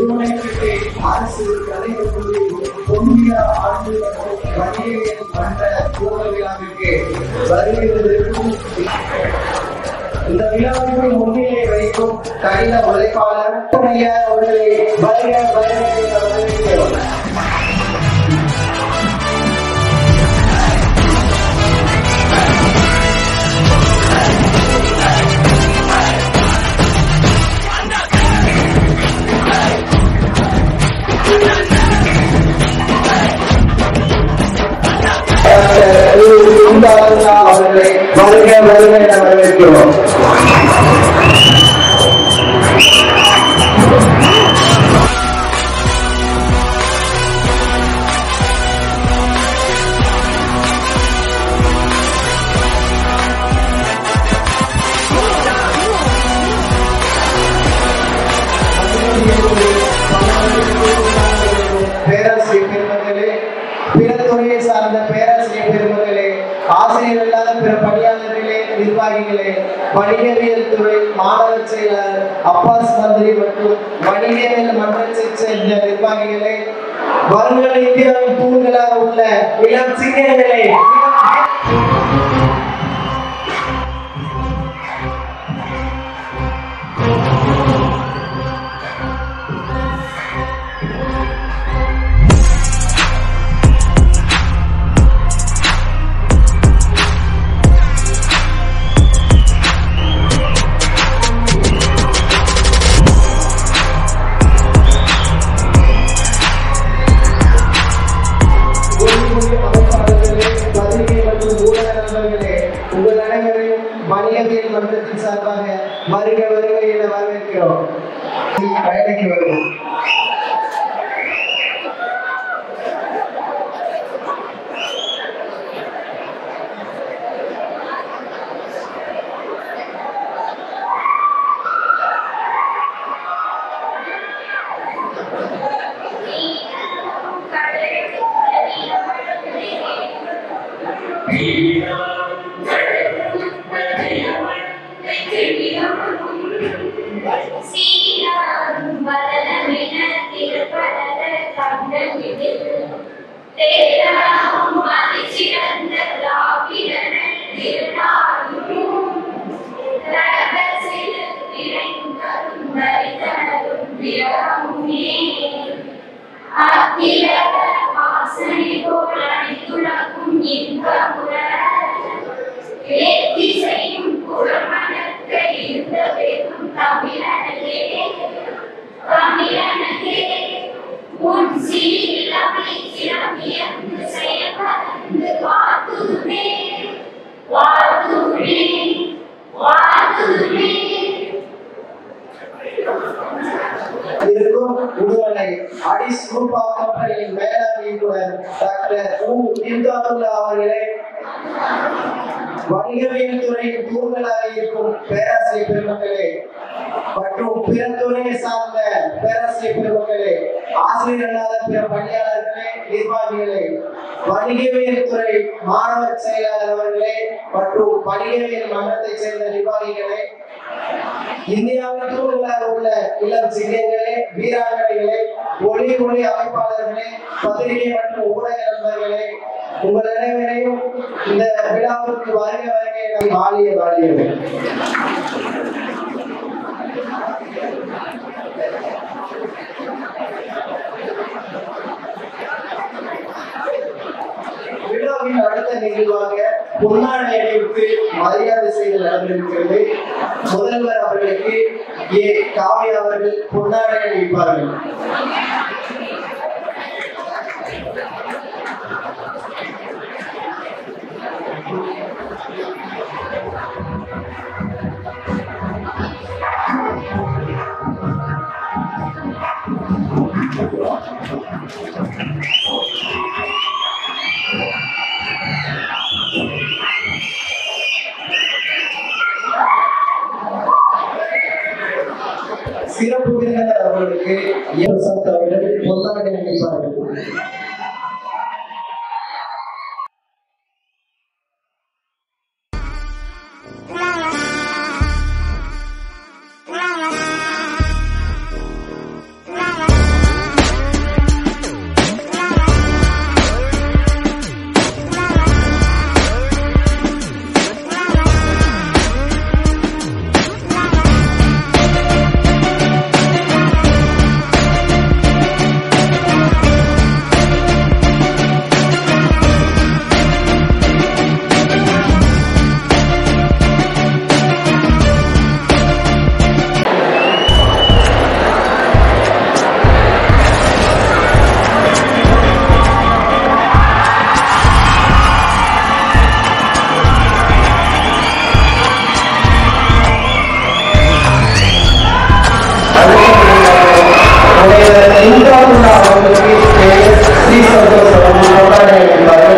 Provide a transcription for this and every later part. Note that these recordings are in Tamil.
திருமணத்திற்கு அரசு கலைக்கல்லூரி பொன்னிய ஆண்டு மற்றும் வணிகவியல் மன்ற பூர்வ விழாவிற்கு வருகை தந்திருக்கும் இந்த விழாவிற்கு முன்னிலை வைக்கும் கடித உழைப்பாளர் ஐயா அவர்களை வருக வருக என வரவேற்கிறோம் அவர்களை வருக வருக என வரவேற்கிறோம் பேராசிரியர் பெருமக்களே பிற துறையை சார்ந்த பேராசிரியர் பெருமக்களே ஆசிரியர் அல்லாத பிற பணியாளர்களே நிர்வாகிகளே வணிகவியல் துறை மாணவர் செயலாளர் அப்பாஸ் மந்திரி மற்றும் வணிகவியல் மன்றத்தைச் சேர்ந்த நிர்வாகிகளே வருங்கால இந்தியாவின் தூண்களாக உள்ள இளம் சிங்கங்களே ஒளிமொழி அமைப்பாளர்களே, பத்திரிகை மற்றும் ஊடக நண்பர்களே, உங்கள் அனைவரையும் வணிகவியல் மன்றத்தின் சார்பாக வருக வருக என வரவேற்கிறோம் பயணிக்கு வருவோம் அத்திரக வாசனை போல் அனைத்துலகும் இன்பமுற ஏத்தி செய்யும் புறமணத்தை இருந்த பெரும் தமிழனே தமிழனே உன் சீலமை சிறமியந்து செயல்பறந்து வாழ்த்துமே வாழ்த்துமே வாழ்த்துமே இருக்கும் உடுமலை அடிஸ் குரூப் ஆஃப் கம்பெனியின் மேலாண் இயக்குனர் டாக்டர் உ இந்தாதுல்லா அவர்களே வணிகவியல் துறையின் தூண்களாக இருக்கும் பேராசிரியர் பெருமக்களே மற்றும் பிற துறையை சார்ந்த பேராசிரியர் பெருமக்களே ஆசிரியர் அல்லாத பிற பணியாளர்களே நிர்வாகிகளே வணிகவியல் துறை மாணவர் செயலாளர் அவர்களே மற்றும் வணிகவியல் மன்றத்தைச் சேர்ந்த நிர்வாகிகளே இந்தியாவின் தூண்களாக உள்ள இளம் சிங்கங்களே வீராங்கனைகளே ஒளி ஒளி அமைப்பாளர்களே பத்திரிகை மற்றும் ஊடக நண்பர்களே உங்கள் அனைவரையும் இந்த விழாவிற்கு வருக வருக என வாழிய வாழியது விழாவின் அடுத்த நிகழ்வாக பொன்னாடை அணிவித்து மரியாதை செய்தல் நடந்திருக்கிறது முதல்வர் அவர்களுக்கு ஏ காவியா அவர்கள் பொன்னாடை அணிவிப்பார்கள் சிறப்பு விருந்தினர் அவர்களுக்கு எம் சத் அவர்கள் பொன்னாடை அணிவிப்பார்கள் La la la அவர்களுக்கு பெயர் ஸ்ரீ சந்தோஷ் அவர்கள் கொண்டாடி அளிப்பார்கள்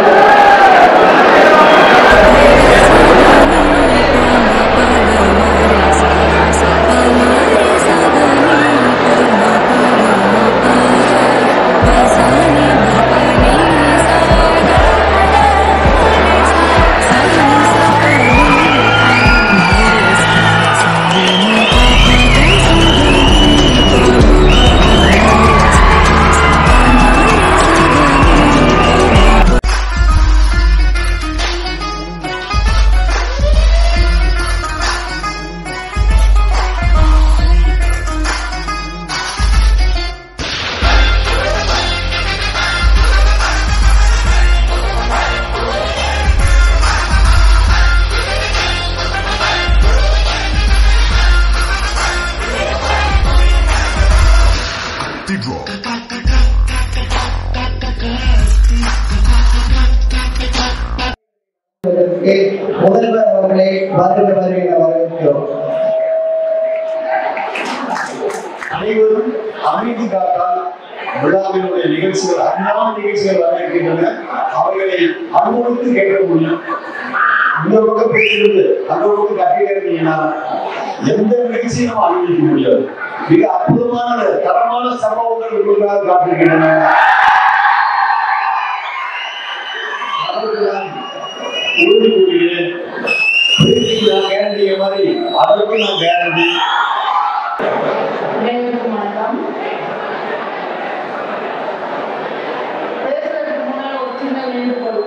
Cathedral. இதற்கு முதல்வர் அவர்களை வருக வருக என வரவேற்கிறோம் அனைவரும் அமைதி காத்தால் விழாவினுடைய நிகழ்ச்சிகள் அருமையான நிகழ்ச்சிகள் வர இருக்கின்றன அவர்களை அனுபவித்து கேட்க முடியும் இந்த பக்கம் பேசியிருந்து அந்த பக்கம் கட்டிட்டு இருந்தீங்கன்னா எந்த நிகழ்ச்சியும் நம்ம அனுபவிக்க முடியாது மிக அற்புதமான தரமான சம்பவங்கள் உங்களுக்காக காத்திருக்கின்றன அதற்கு நான் உறுதி கூறுகிறேன் பேட்டிக்கு நான் கேரண்டிய மாதிரி அதற்கும் நான் கேரண்டி அனைவருக்கும் வணக்கம் பேசுறதுக்கு முன்னால ஒரு சின்ன வேண்டுகோள்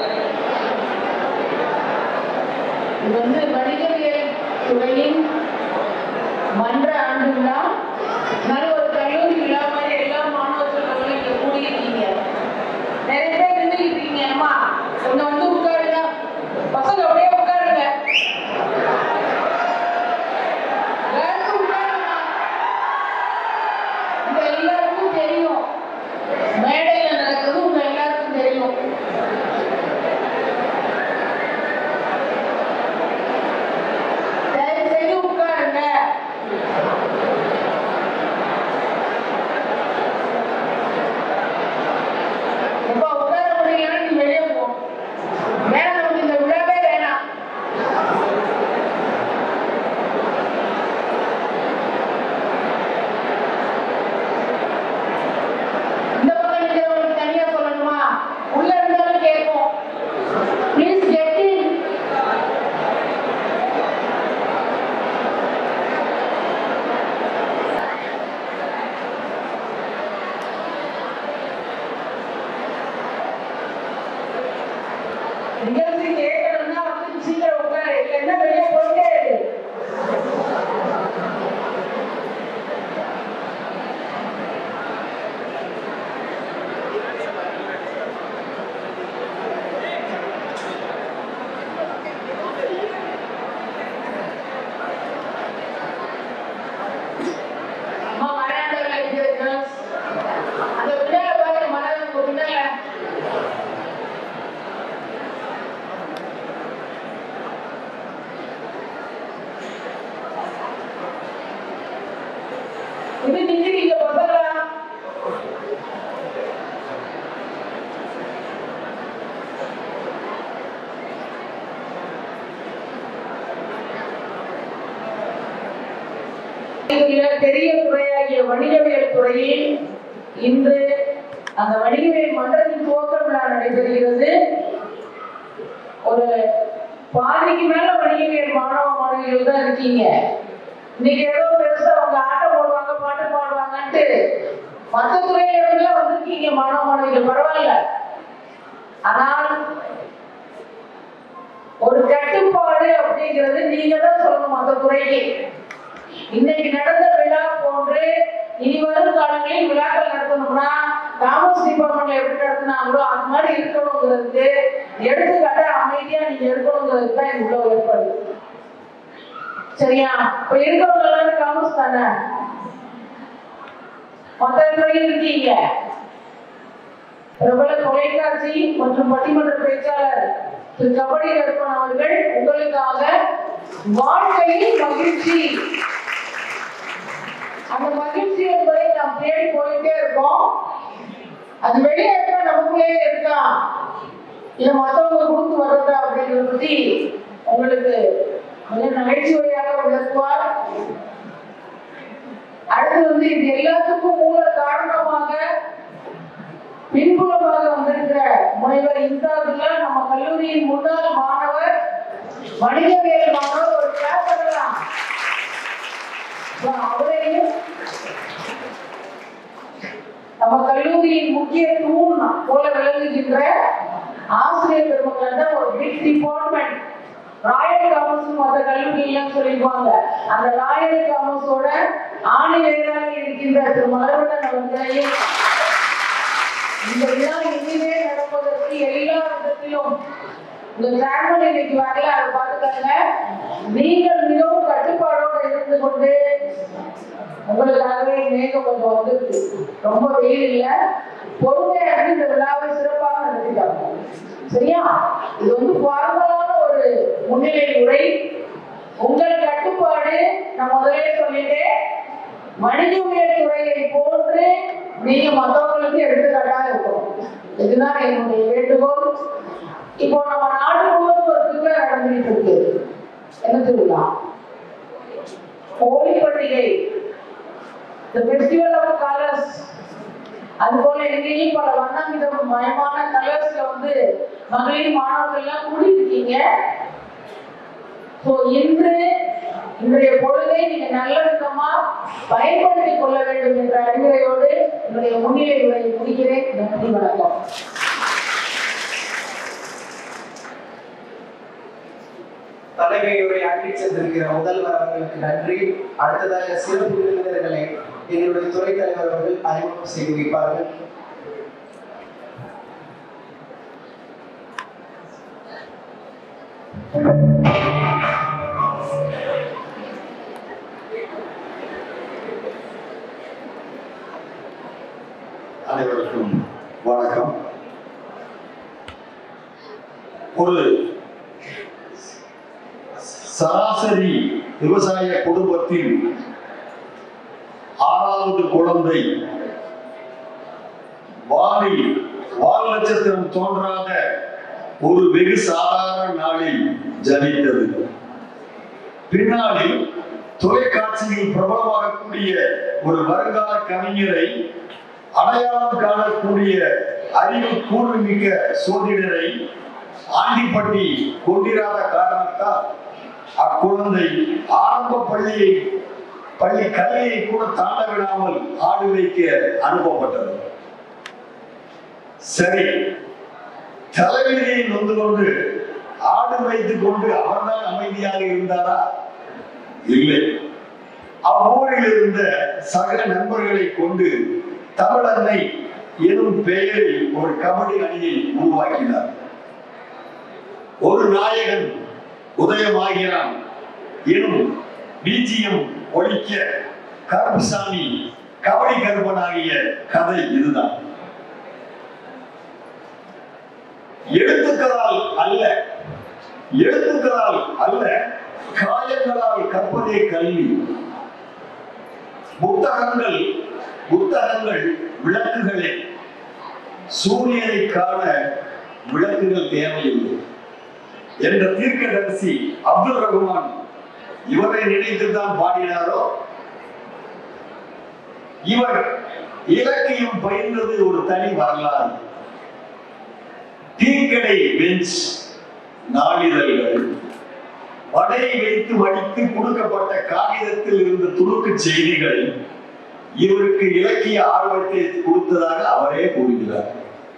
இது வந்து வணிகவியல் துறையின் மன்ற ஆண்டு விழா நல்ல ஒரு கல்லூரி விழா மாதிரி எல்லா மாணவர்களும் இங்க கூடியிருக்கீங்க நிறைய பேர் நின்றுக்கிட்டீங்க அம்மா கொஞ்சம் வந்து உட்காருங்க பசங்க அப்படியே உட்காருங்க எல்லாருக்கும் உட்காருங்க உங்க எல்லாருக்கும் தெரியும் மேடையில நடக்கிறது உங்க எல்லாருக்கும் தெரியும் தயவு செய்து உட்காருங்க எப்ப உட்கார முடியலன்னா நீ வெளியே போ வேணாம் நமக்கு இந்த விழாவே வேணாம் இந்த பக்கம் நிக்கிறவங்களுக்கு தனியா சொல்லணுமா உள்ள இருந்தாலும் கேட்போம் ப்ளீஸ் கெட் இன் நிகழ்ச்சி கேட்கணும்னா வந்து சீக்கிரம் உட்காரு இல்லைன்னா வெளியே போயிட்டே இரு அம்மா மலையாளத்துல இருக்குது girls. அந்த பிள்ளைய பாருங்க மலையாளம் பிள்ளைங்க இது நிக்கிறீங்க பசங்களா இதுல பெரிய துறையாகிய வணிகவியல் துறையில் இன்று அந்த வணிகவியல் மன்றத்தின் துவக்க விழா நடைபெறுகிறது ஒரு பாதிக்கு மேல வணிகவியல் மாணவ மாணவிகள் தான் இருக்கீங்க இன்னைக்கு ஏதோ பெருசா அவங்க ஆட்டம் போடுவாங்க பாட்டு பாடுவாங்கன்ட்டு மற்ற துறையில இருந்தெல்லாம் வந்திருக்கீங்க மாணவ மாணவிகள் பரவாயில்ல ஆனால் ஒரு கட்டுப்பாடு அப்படிங்கிறது நீங்க தான் சொல்லணும் மற்ற துறைக்கு இன்னைக்கு நடந்த விழா போன்று இனி வரும் காலங்களில் விழாக்கள் நடத்தணும்னா காமர்ஸ் டிபார்ட்மெண்ட்ல எப்படி நடத்தினாங்களோ அது மாதிரி இருக்கணுங்கிறதுக்கு எடுத்துக்காட்ட அமைதியா நீங்க இருக்கணுங்கிறது தான் இவ்வளவு ஏற்பாடு சரியா இப்ப இருக்கிறவங்க எல்லாரும் காமர்ஸ் தானே மொத்த துறையில் இருக்கீங்க பிரபல தொலைக்காட்சி மற்றும் பட்டிமன்ற பேச்சாளர் திரு கபடி கருப்பன் அவர்கள் உங்களுக்காக வாழ்க்கையில் மகிழ்ச்சி அந்த மகிழ்ச்சி என்பதை நாம் தேடி போயிட்டே இருக்கோம் அது வெளியே இருக்கா நமக்குள்ளே இருக்கா இல்ல மத்தவங்க கொடுத்து வர்றதா அப்படிங்கிறத பத்தி உங்களுக்கு மிக நகைச்சுவையாக விளக்குவார் அடுத்து வந்து இது எல்லாத்துக்கும் மூல காரணமாக பின்புலமாக வந்திருக்கிற முனைவர் இந்தாதுல்லா நம்ம கல்லூரியின் முன்னாள் மாணவர் வணிகவியல் மாணவர் ஒரு கிளாஸ் பண்ணலாம் So, அவரையும் நம்ம கல்லூரியின் முக்கிய தூண் போல விளங்குகின்ற ஆசிரியர் பெருமக்கள் தான் ஒரு பிக் டிபார்ட்மெண்ட் ராயல் காமர்ஸ் மற்ற கல்லூரிலாம் சொல்லிடுவாங்க அந்த ராயல் காமர்ஸோட ஆணி வேறாக இருக்கின்ற திரு மலர்வண்ணன் அவர்களையும் இந்த விழா இனிமே நடப்பதற்கு எல்லா விதத்திலும் இந்த சேர்மன் இன்னைக்கு வரல அதை பார்த்துக்கங்க நீங்கள் மிகவும் கட்டுப்பாடோடு இருந்து கொண்டு உங்களுக்காகவே மேகம் கொஞ்சம் வந்துருக்கு ரொம்ப வெயில் இல்லை பொறுமையா இருந்து இந்த விழாவை சிறப்பாக நடத்திட்டாங்க சரியா இது வந்து ஃபார்மலான ஒரு முன்னிலை உரை உங்கள் கட்டுப்பாடு நான் முதலே சொல்லிட்டேன் வணிகவியல் துறையை போன்று நீங்க மற்றவங்களுக்கு எடுத்துக்காட்டா இருக்கணும் இதுதான் என்னுடைய வேண்டுகோள் இப்போ நம்ம நாடு முழுவதும் ஒரு திருவிழா நடந்துகிட்டு இருக்கு என்ன திருவிழா ஹோலி பண்டிகை the festival of colors அது போல எங்கேயும் பல வண்ணமிதம் மயமான கலர்ஸ்ல வந்து மகளிர் மாணவர்கள் எல்லாம் கூடியிருக்கீங்க ஸோ இன்று இன்றைய பொழுதை நீங்க நல்ல விதமா பயன்படுத்திக் கொள்ள வேண்டும் என்ற அறிவுரையோடு என்னுடைய முன்னிலை உரையை முடிக்கிறேன் நன்றி வணக்கம் தலைமையுரை ஆற்றி சென்றிருக்கிற முதல்வர் அவர்களுக்கு நன்றி அடுத்ததாக சிறப்பு விருந்தினர்களை எங்களுடைய துறை தலைவர் அவர்கள் அறிமுகம் செய்து வைப்பார்கள் அனைவருக்கும் வணக்கம் ஒரு சராசரி விவசாய குடும்பத்தில் ஆறாவது குழந்தை வானில் வால் நட்சத்திரம் தோன்றாத ஒரு வெகு சாதாரண நாளில் ஜனித்தது பின்னாளில் தொலைக்காட்சியில் பிரபலமாகக்கூடிய ஒரு வருங்கால கவிஞரை அடையாளம் காணக்கூடிய அறிவு கூர்மிக்க சோதிடரை ஆண்டிப்பட்டி கொண்டிராத காரணத்தால் அக்குழந்தை ஆரம்ப பள்ளியை பள்ளி கல்வியை கூட தாண்ட விடாமல் ஆடு வைக்க அனுப்பப்பட்டது சரி தலைவிதியை நொந்து கொண்டு ஆடு வைத்துக் கொண்டு அவர்தான் அமைதியாக இருந்தாரா இல்லை அவ்வூரில் இருந்த சக நண்பர்களை கொண்டு தமிழன்னை எனும் பெயரில் ஒரு கபடி அணியை உருவாக்கினார் ஒரு நாயகன் உதயமாகிறான் எனும் பிஜிஎம் ஒழிக்க கருப்புசாமி கபடி கருப்பனாகிய கதை இதுதான் எழுத்துக்களால் அல்ல எழுத்துக்களால் அல்ல காயங்களால் கற்பதே கல்வி புத்தகங்கள் புத்தகங்கள் விளக்குகளே சூரியனை காண விளக்குகள் தேவையில்லை என்ற தீர்க்கதரிசி அப்துல் ரகுமான் இவரை நினைத்துதான் பாடினாரோ இவர் இலக்கியம் பயின்றது ஒரு தனி வரலாறு டீக்கடை பெஞ்ச் நாளிதழ்கள் வடை வைத்து மடித்து கொடுக்கப்பட்ட காகிதத்தில் இருந்த துணுக்கு செய்திகள் இவருக்கு இலக்கிய ஆர்வத்தை கொடுத்ததாக அவரே கூறுகிறார்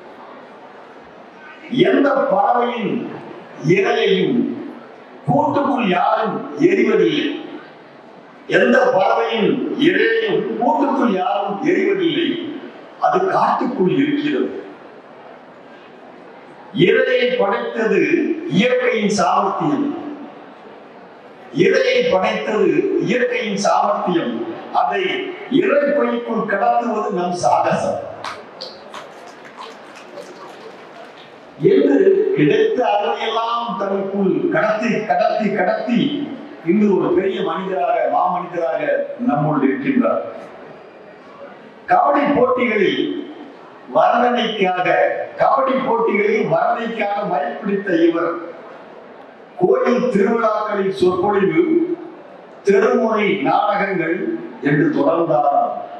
எந்த பறவையின் இரையையும் கூட்டுக்குள் யாரும் எரிவதில்லை எந்த பறவையின் இரையையும் கூட்டுக்குள் யாரும் எரிவதில்லை அது காட்டுக்குள் இருக்கிறது இரையை படைத்தது இயற்கையின் சாமர்த்தியம் இரையை படைத்தது இயற்கையின் சாமர்த்தியம் அதை இறைப்பைக்குள் கடத்துவது நம் சாகசம் என்று கிடைத்த அறிவையெல்லாம் தனக்குள் கடத்தி கடத்தி கடத்தி இன்று ஒரு பெரிய மனிதராக மாமனிதராக நம்முள் இருக்கின்றார் கபடி போட்டிகளில் வர்ணனைக்காக கபடி போட்டிகளில் வர்ணனைக்காக மயப்பிடித்த இவர் கோயில் திருவிழாக்களின் சொற்பொழிவு தெருமுறை நாடகங்கள் என்று தொடர்ந்தார்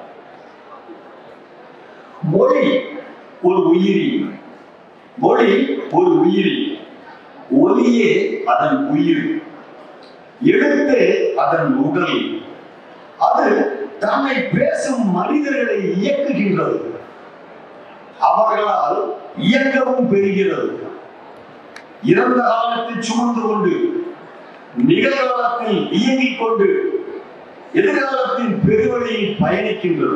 மொழி ஒரு உயிரி மொழி ஒரு உயிரி ஒலியே அதன் உயிர் எழுத்து அதன் உடல் அது தன்னை பேசும் மனிதர்களை இயக்குகின்றது அவர்களால் இயக்கவும் பெறுகிறது இறந்த காலத்தை சுமந்து கொண்டு நிகழ்காலத்தில் இயங்கிக் கொண்டு எதிர்காலத்தின் பெருவழியில் பயணிக்கின்றது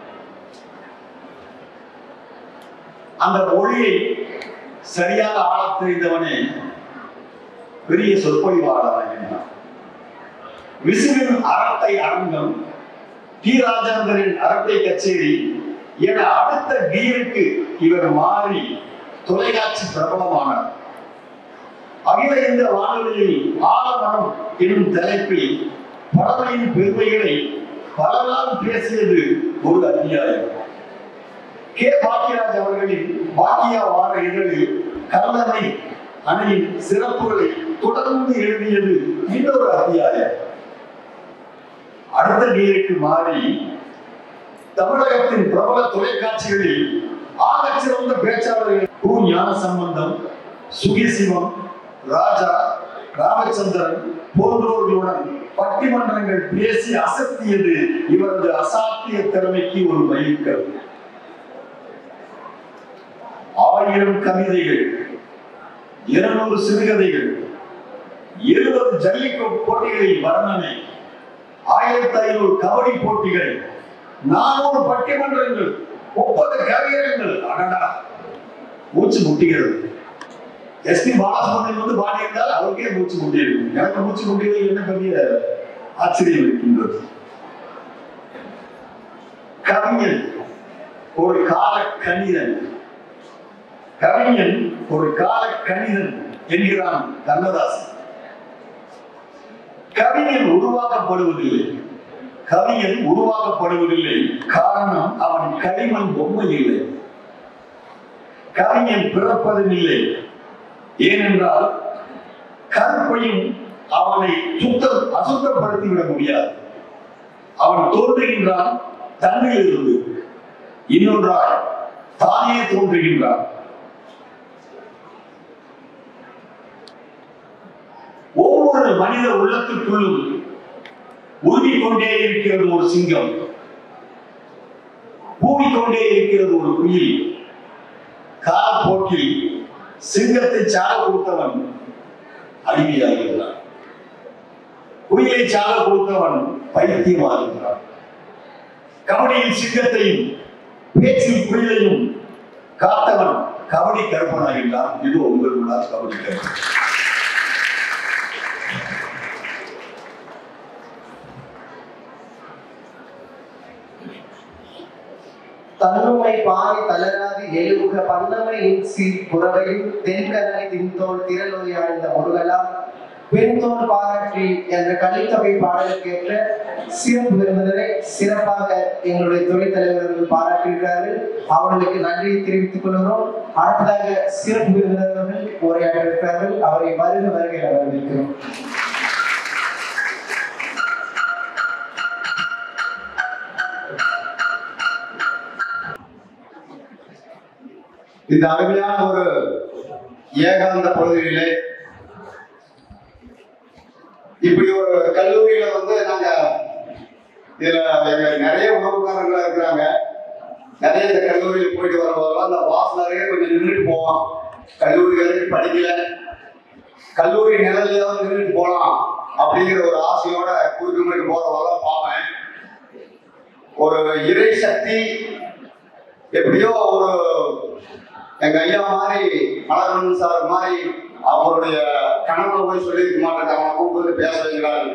அந்த மொழியை சரியாக ஆளத் தெரிந்தவனே பெரிய சொற்பொழிவாளராகின்றான் விசுவின் அரட்டை அரங்கம் டி ராஜேந்திரன் அரட்டை கச்சேரி என அடுத்த கீருக்கு இவர் மாறி தொலைக்காட்சி பிரபலமானார் அகில இந்த வானொலியில் ஆலமரம் என்னும் தலைப்பில் பழமையின் பெருமைகளை பல நாள் பேசியது ஒரு அத்தியாயம் கே பாக்கியராஜ் அவர்களின் பாக்கியா வார இதழில் கல்லணை அணையின் சிறப்புகளை தொடர்ந்து எழுதியது இன்னொரு அத்தியாயம் அடுத்த நீருக்கு மாறி தமிழகத்தின் பிரபல தொலைக்காட்சிகளில் ஆகச் சிறந்த பேச்சாளர்கள் கு ஞான சம்பந்தம் சுகிசிவம் ராஜா ராமச்சந்திரன் போன்றோர்களுடன் பட்டிமன்றங்கள் பேசி அசத்தியது இவரது அசாத்திய திறமைக்கு ஒரு மைல்கல் ஆயிரம் கவிதைகள் இருநூறு சிறுகதைகள் எழுபது ஜல்லிக்கட்டு போட்டிகளில் வர்ணனை ஆயிரத்தி ஐநூறு கபடி போட்டிகள் நானூறு பட்டிமன்றங்கள் முப்பது கவியரங்கள் அடடா மூச்சு முட்டுகிறது எஸ்பி பாலசுப்ரமணியன் வந்து பாடியிருந்தால் அவருக்கே மூச்சு முட்டியிருக்கும் எனக்கு மூச்சு முட்டியது என்ன பெரிய ஆச்சரியம் இருக்கின்றது கவிஞன் ஒரு கால கணிதன் கவிஞன் ஒரு கால கணிதன் என்கிறான் கண்ணதாசன் கவிஞன் உருவாக்கப்படுவதில்லை கவிஞன் உருவாக்கப்படுவதில்லை காரணம் அவன் களிமண் பொம்மை இல்லை கவிஞன் பிறப்பதும் இல்லை ஏனென்றால் கருப்பையும் அவனை சுத்தம் அசுத்தப்படுத்தி விட முடியாது அவன் தோன்றுகின்றான் தன்னில் இருந்து இன்னொன்றால் தானே தோன்றுகின்றான் ஒவ்வொரு மனித உள்ளத்துக்குள்ளும் ஊதிக்கொண்டே இருக்கிறது ஒரு சிங்கம் கூவிக்கொண்டே இருக்கிறது ஒரு குயில் காலப்போக்கில் சிங்கத்தை சாக கொடுத்தவன் அடிமையாகிறான் குயிலை சாக கொடுத்தவன் பைத்தியமாகிறான் கபடியில் சிங்கத்தையும் பேச்சில் குயிலையும் காத்தவன் கபடி கருப்பனாகின்றான் இது உங்கள் விழா கபடி கருப்பன் தன்னுமை பாணி தளராது எழுக பன்னமை இன்சி புறவையும் தென்கரை தின்தோல் திரளொலி ஆழ்ந்த முருகலா பெண்தோல் பாராட்டி என்ற கலித்தொகை பாடலுக்கேற்ற சிறப்பு விருந்தினரை சிறப்பாக எங்களுடைய துணைத் தலைவர்கள் பாராட்டியிருக்கிறார்கள் அவர்களுக்கு நன்றியை தெரிவித்துக் கொள்கிறோம் அடுத்ததாக சிறப்பு விருந்தினர்கள் உரையாட இருக்கிறார்கள் அவரை வருக வருகை வரவேற்கிறோம் இந்த அருமையான ஒரு ஏகாந்த பகுதியிலே இப்படி ஒரு கல்லூரியில வந்து நாங்க இதுல எங்க நிறைய உறவுக்காரங்களா இருக்கிறாங்க நிறைய இந்த கல்லூரியில் போயிட்டு வரும்போதெல்லாம் அந்த வாசலரையே கொஞ்சம் நின்றுட்டு போவோம் கல்லூரி வரைக்கும் படிக்கல கல்லூரி நிழல்லையாவது நின்றுட்டு போலாம் அப்படிங்கிற ஒரு ஆசையோட குறுக்குமணிக்கு போறவரெல்லாம் பார்ப்பேன் ஒரு இறை சக்தி எப்படியோ ஒரு எங்க ஐயா மாதிரி மலர்வன் சார் மாதிரி அவருடைய கணவனை போய் சொல்லியிருக்க மாட்டாங்க அவனை கூப்பிட்டு வந்து பேச வைக்கிறாரு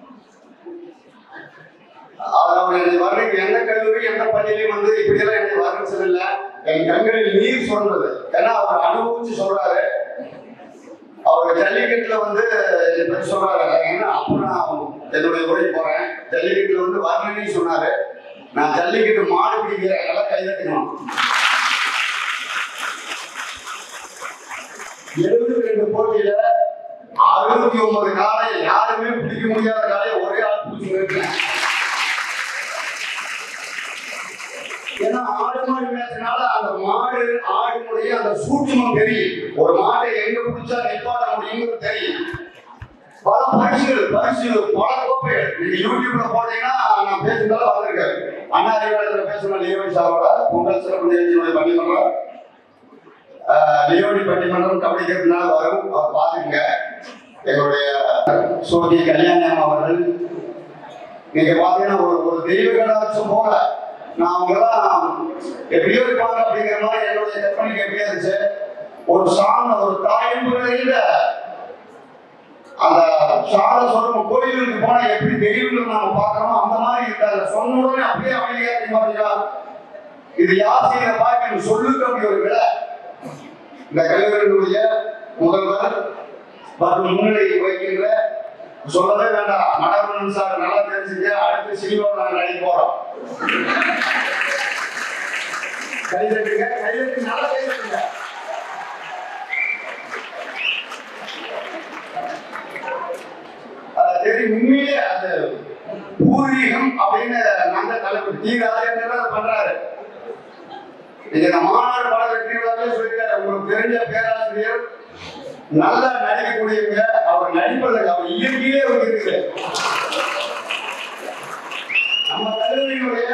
அவர் அவர் என்னை வர்றதுக்கு எந்த கல்லூரி எந்த பள்ளியிலையும் வந்து இப்படியெல்லாம் என்னை வர்ணிச்சது இல்லை என் கண்களில் நீர் சொல்றது ஏன்னா அவர் அனுபவிச்சு சொல்றாரு அவர் ஜல்லிக்கட்டுல வந்து என்னை பத்தி சொல்றாரு ஏன்னா அப்புறம் நான் என்னுடைய உரை போறேன் ஜல்லிக்கட்டுல வந்து வர்ணனை சொன்னாரு நான் ஜல்லிக்கட்டு மாடு பிடிக்கிறேன் எல்லாம் கைதட்டணும் எழுபத்தி ரெண்டு போட்டியில அறுபத்தி ஒன்பது காலை யாருமே பிடிக்க முடியாத காலை ஒரே ஆள் பிடிச்சி நிறுத்தினேன் ஏன்னா ஆடு மாடு மேய்ச்சனால அந்த மாடு ஆடுனுடைய அந்த சூட்சமம் தெரியும் ஒரு மாட்டை எங்க பிடிச்சா நிப்பாட்ட முடியுங்கிறது தெரியும் பல பரிசுகள் பரிசு பல கோப்பைகள் நீங்க யூடியூப்ல போட்டீங்கன்னா நான் பேசுனதால வந்திருக்கேன் அண்ணா அறிவாளத்தில் பேசுன லியோனி சாரோட பொங்கல் சிறப்பு நிகழ்ச்சியுடைய பள்ளிமன்றம் ஆஹ், லியோனி பட்டிமன்றம் கபடிக்கிறதுனால வரும் அவர் பார்த்துங்க எங்களுடைய சோதி கல்யாணம் அவர்கள் நீங்க பாத்தீங்கன்னா ஒரு ஒரு தெய்வ கடாட்சம் போல நான் அவங்கெல்லாம் எப்படியோ இருப்பாங்க அப்படிங்கிற மாதிரி என்னுடைய கற்பனைக்கு எப்படியா இருந்துச்சு ஒரு சாண ஒரு தாயின் பிள்ளையில அந்த சால சொல்லும் கோயிலுக்கு போனா எப்படி தெய்வங்கள் நாம பார்க்கறோமோ அந்த மாதிரி இருக்காங்க சொன்ன உடனே அப்படியே அமைதியா தெரியுமா இது யார் செய்யற பாய்க்கு சொல்லுக்கு அப்படி ஒரு விலை இந்த கல்லூரியினுடைய முதல்வர் மற்றும் முன்னிலை வைக்கின்ற சொல்லவே வேண்டாம் மனோரமன் சார் நல்லா தெரிஞ்சுங்க அடுத்து சினிமாவில் நாங்கள் நடிக்க போறோம் கைதட்டுங்க கைதட்டு நல்லா கைதட்டுங்க அது தெரியும் உண்மையிலே அது பூர்வீகம் அப்படின்னு நாங்க தலைவர் டி ராஜேந்திரன் அதை பண்றாரு நீங்க இந்த மாநாடு பல வெற்றி விழாவே சொல்லிட்டாரு உங்களுக்கு தெரிஞ்ச பேராசிரியர் நல்லா நடிக்கக்கூடியவங்க அவர் நடிப்பதில்லை அவர் இயற்கையிலே அவர் இருக்குது நம்ம கல்லூரியினுடைய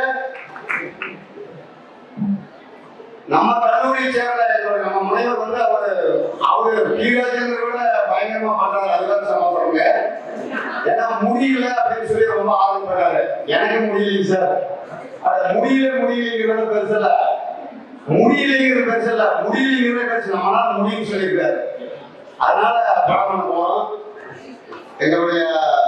நம்ம கல்லூரியை சேர்ந்த எங்களுடைய நம்ம முனைவர் வந்து அவர் அவரு கீழாஜேந்திர விட பயங்கரமா பண்றாரு அதுதான் சமாளிப்பாங்க ஏன்னா முடியல அப்படின்னு சொல்லி ரொம்ப ஆர்வப்படுறாரு எனக்கு முடியலைங்க சார் அது முடியல முடியலைங்கிறது பெருசு இல்ல முடியலைங்கிறது பெருசு இல்ல முடியலைங்கிறது பெருசு நம்மளால முடியும்னு சொல்லியிருக்காரு அதனால படம் பண்ண போறோம் எங்களுடைய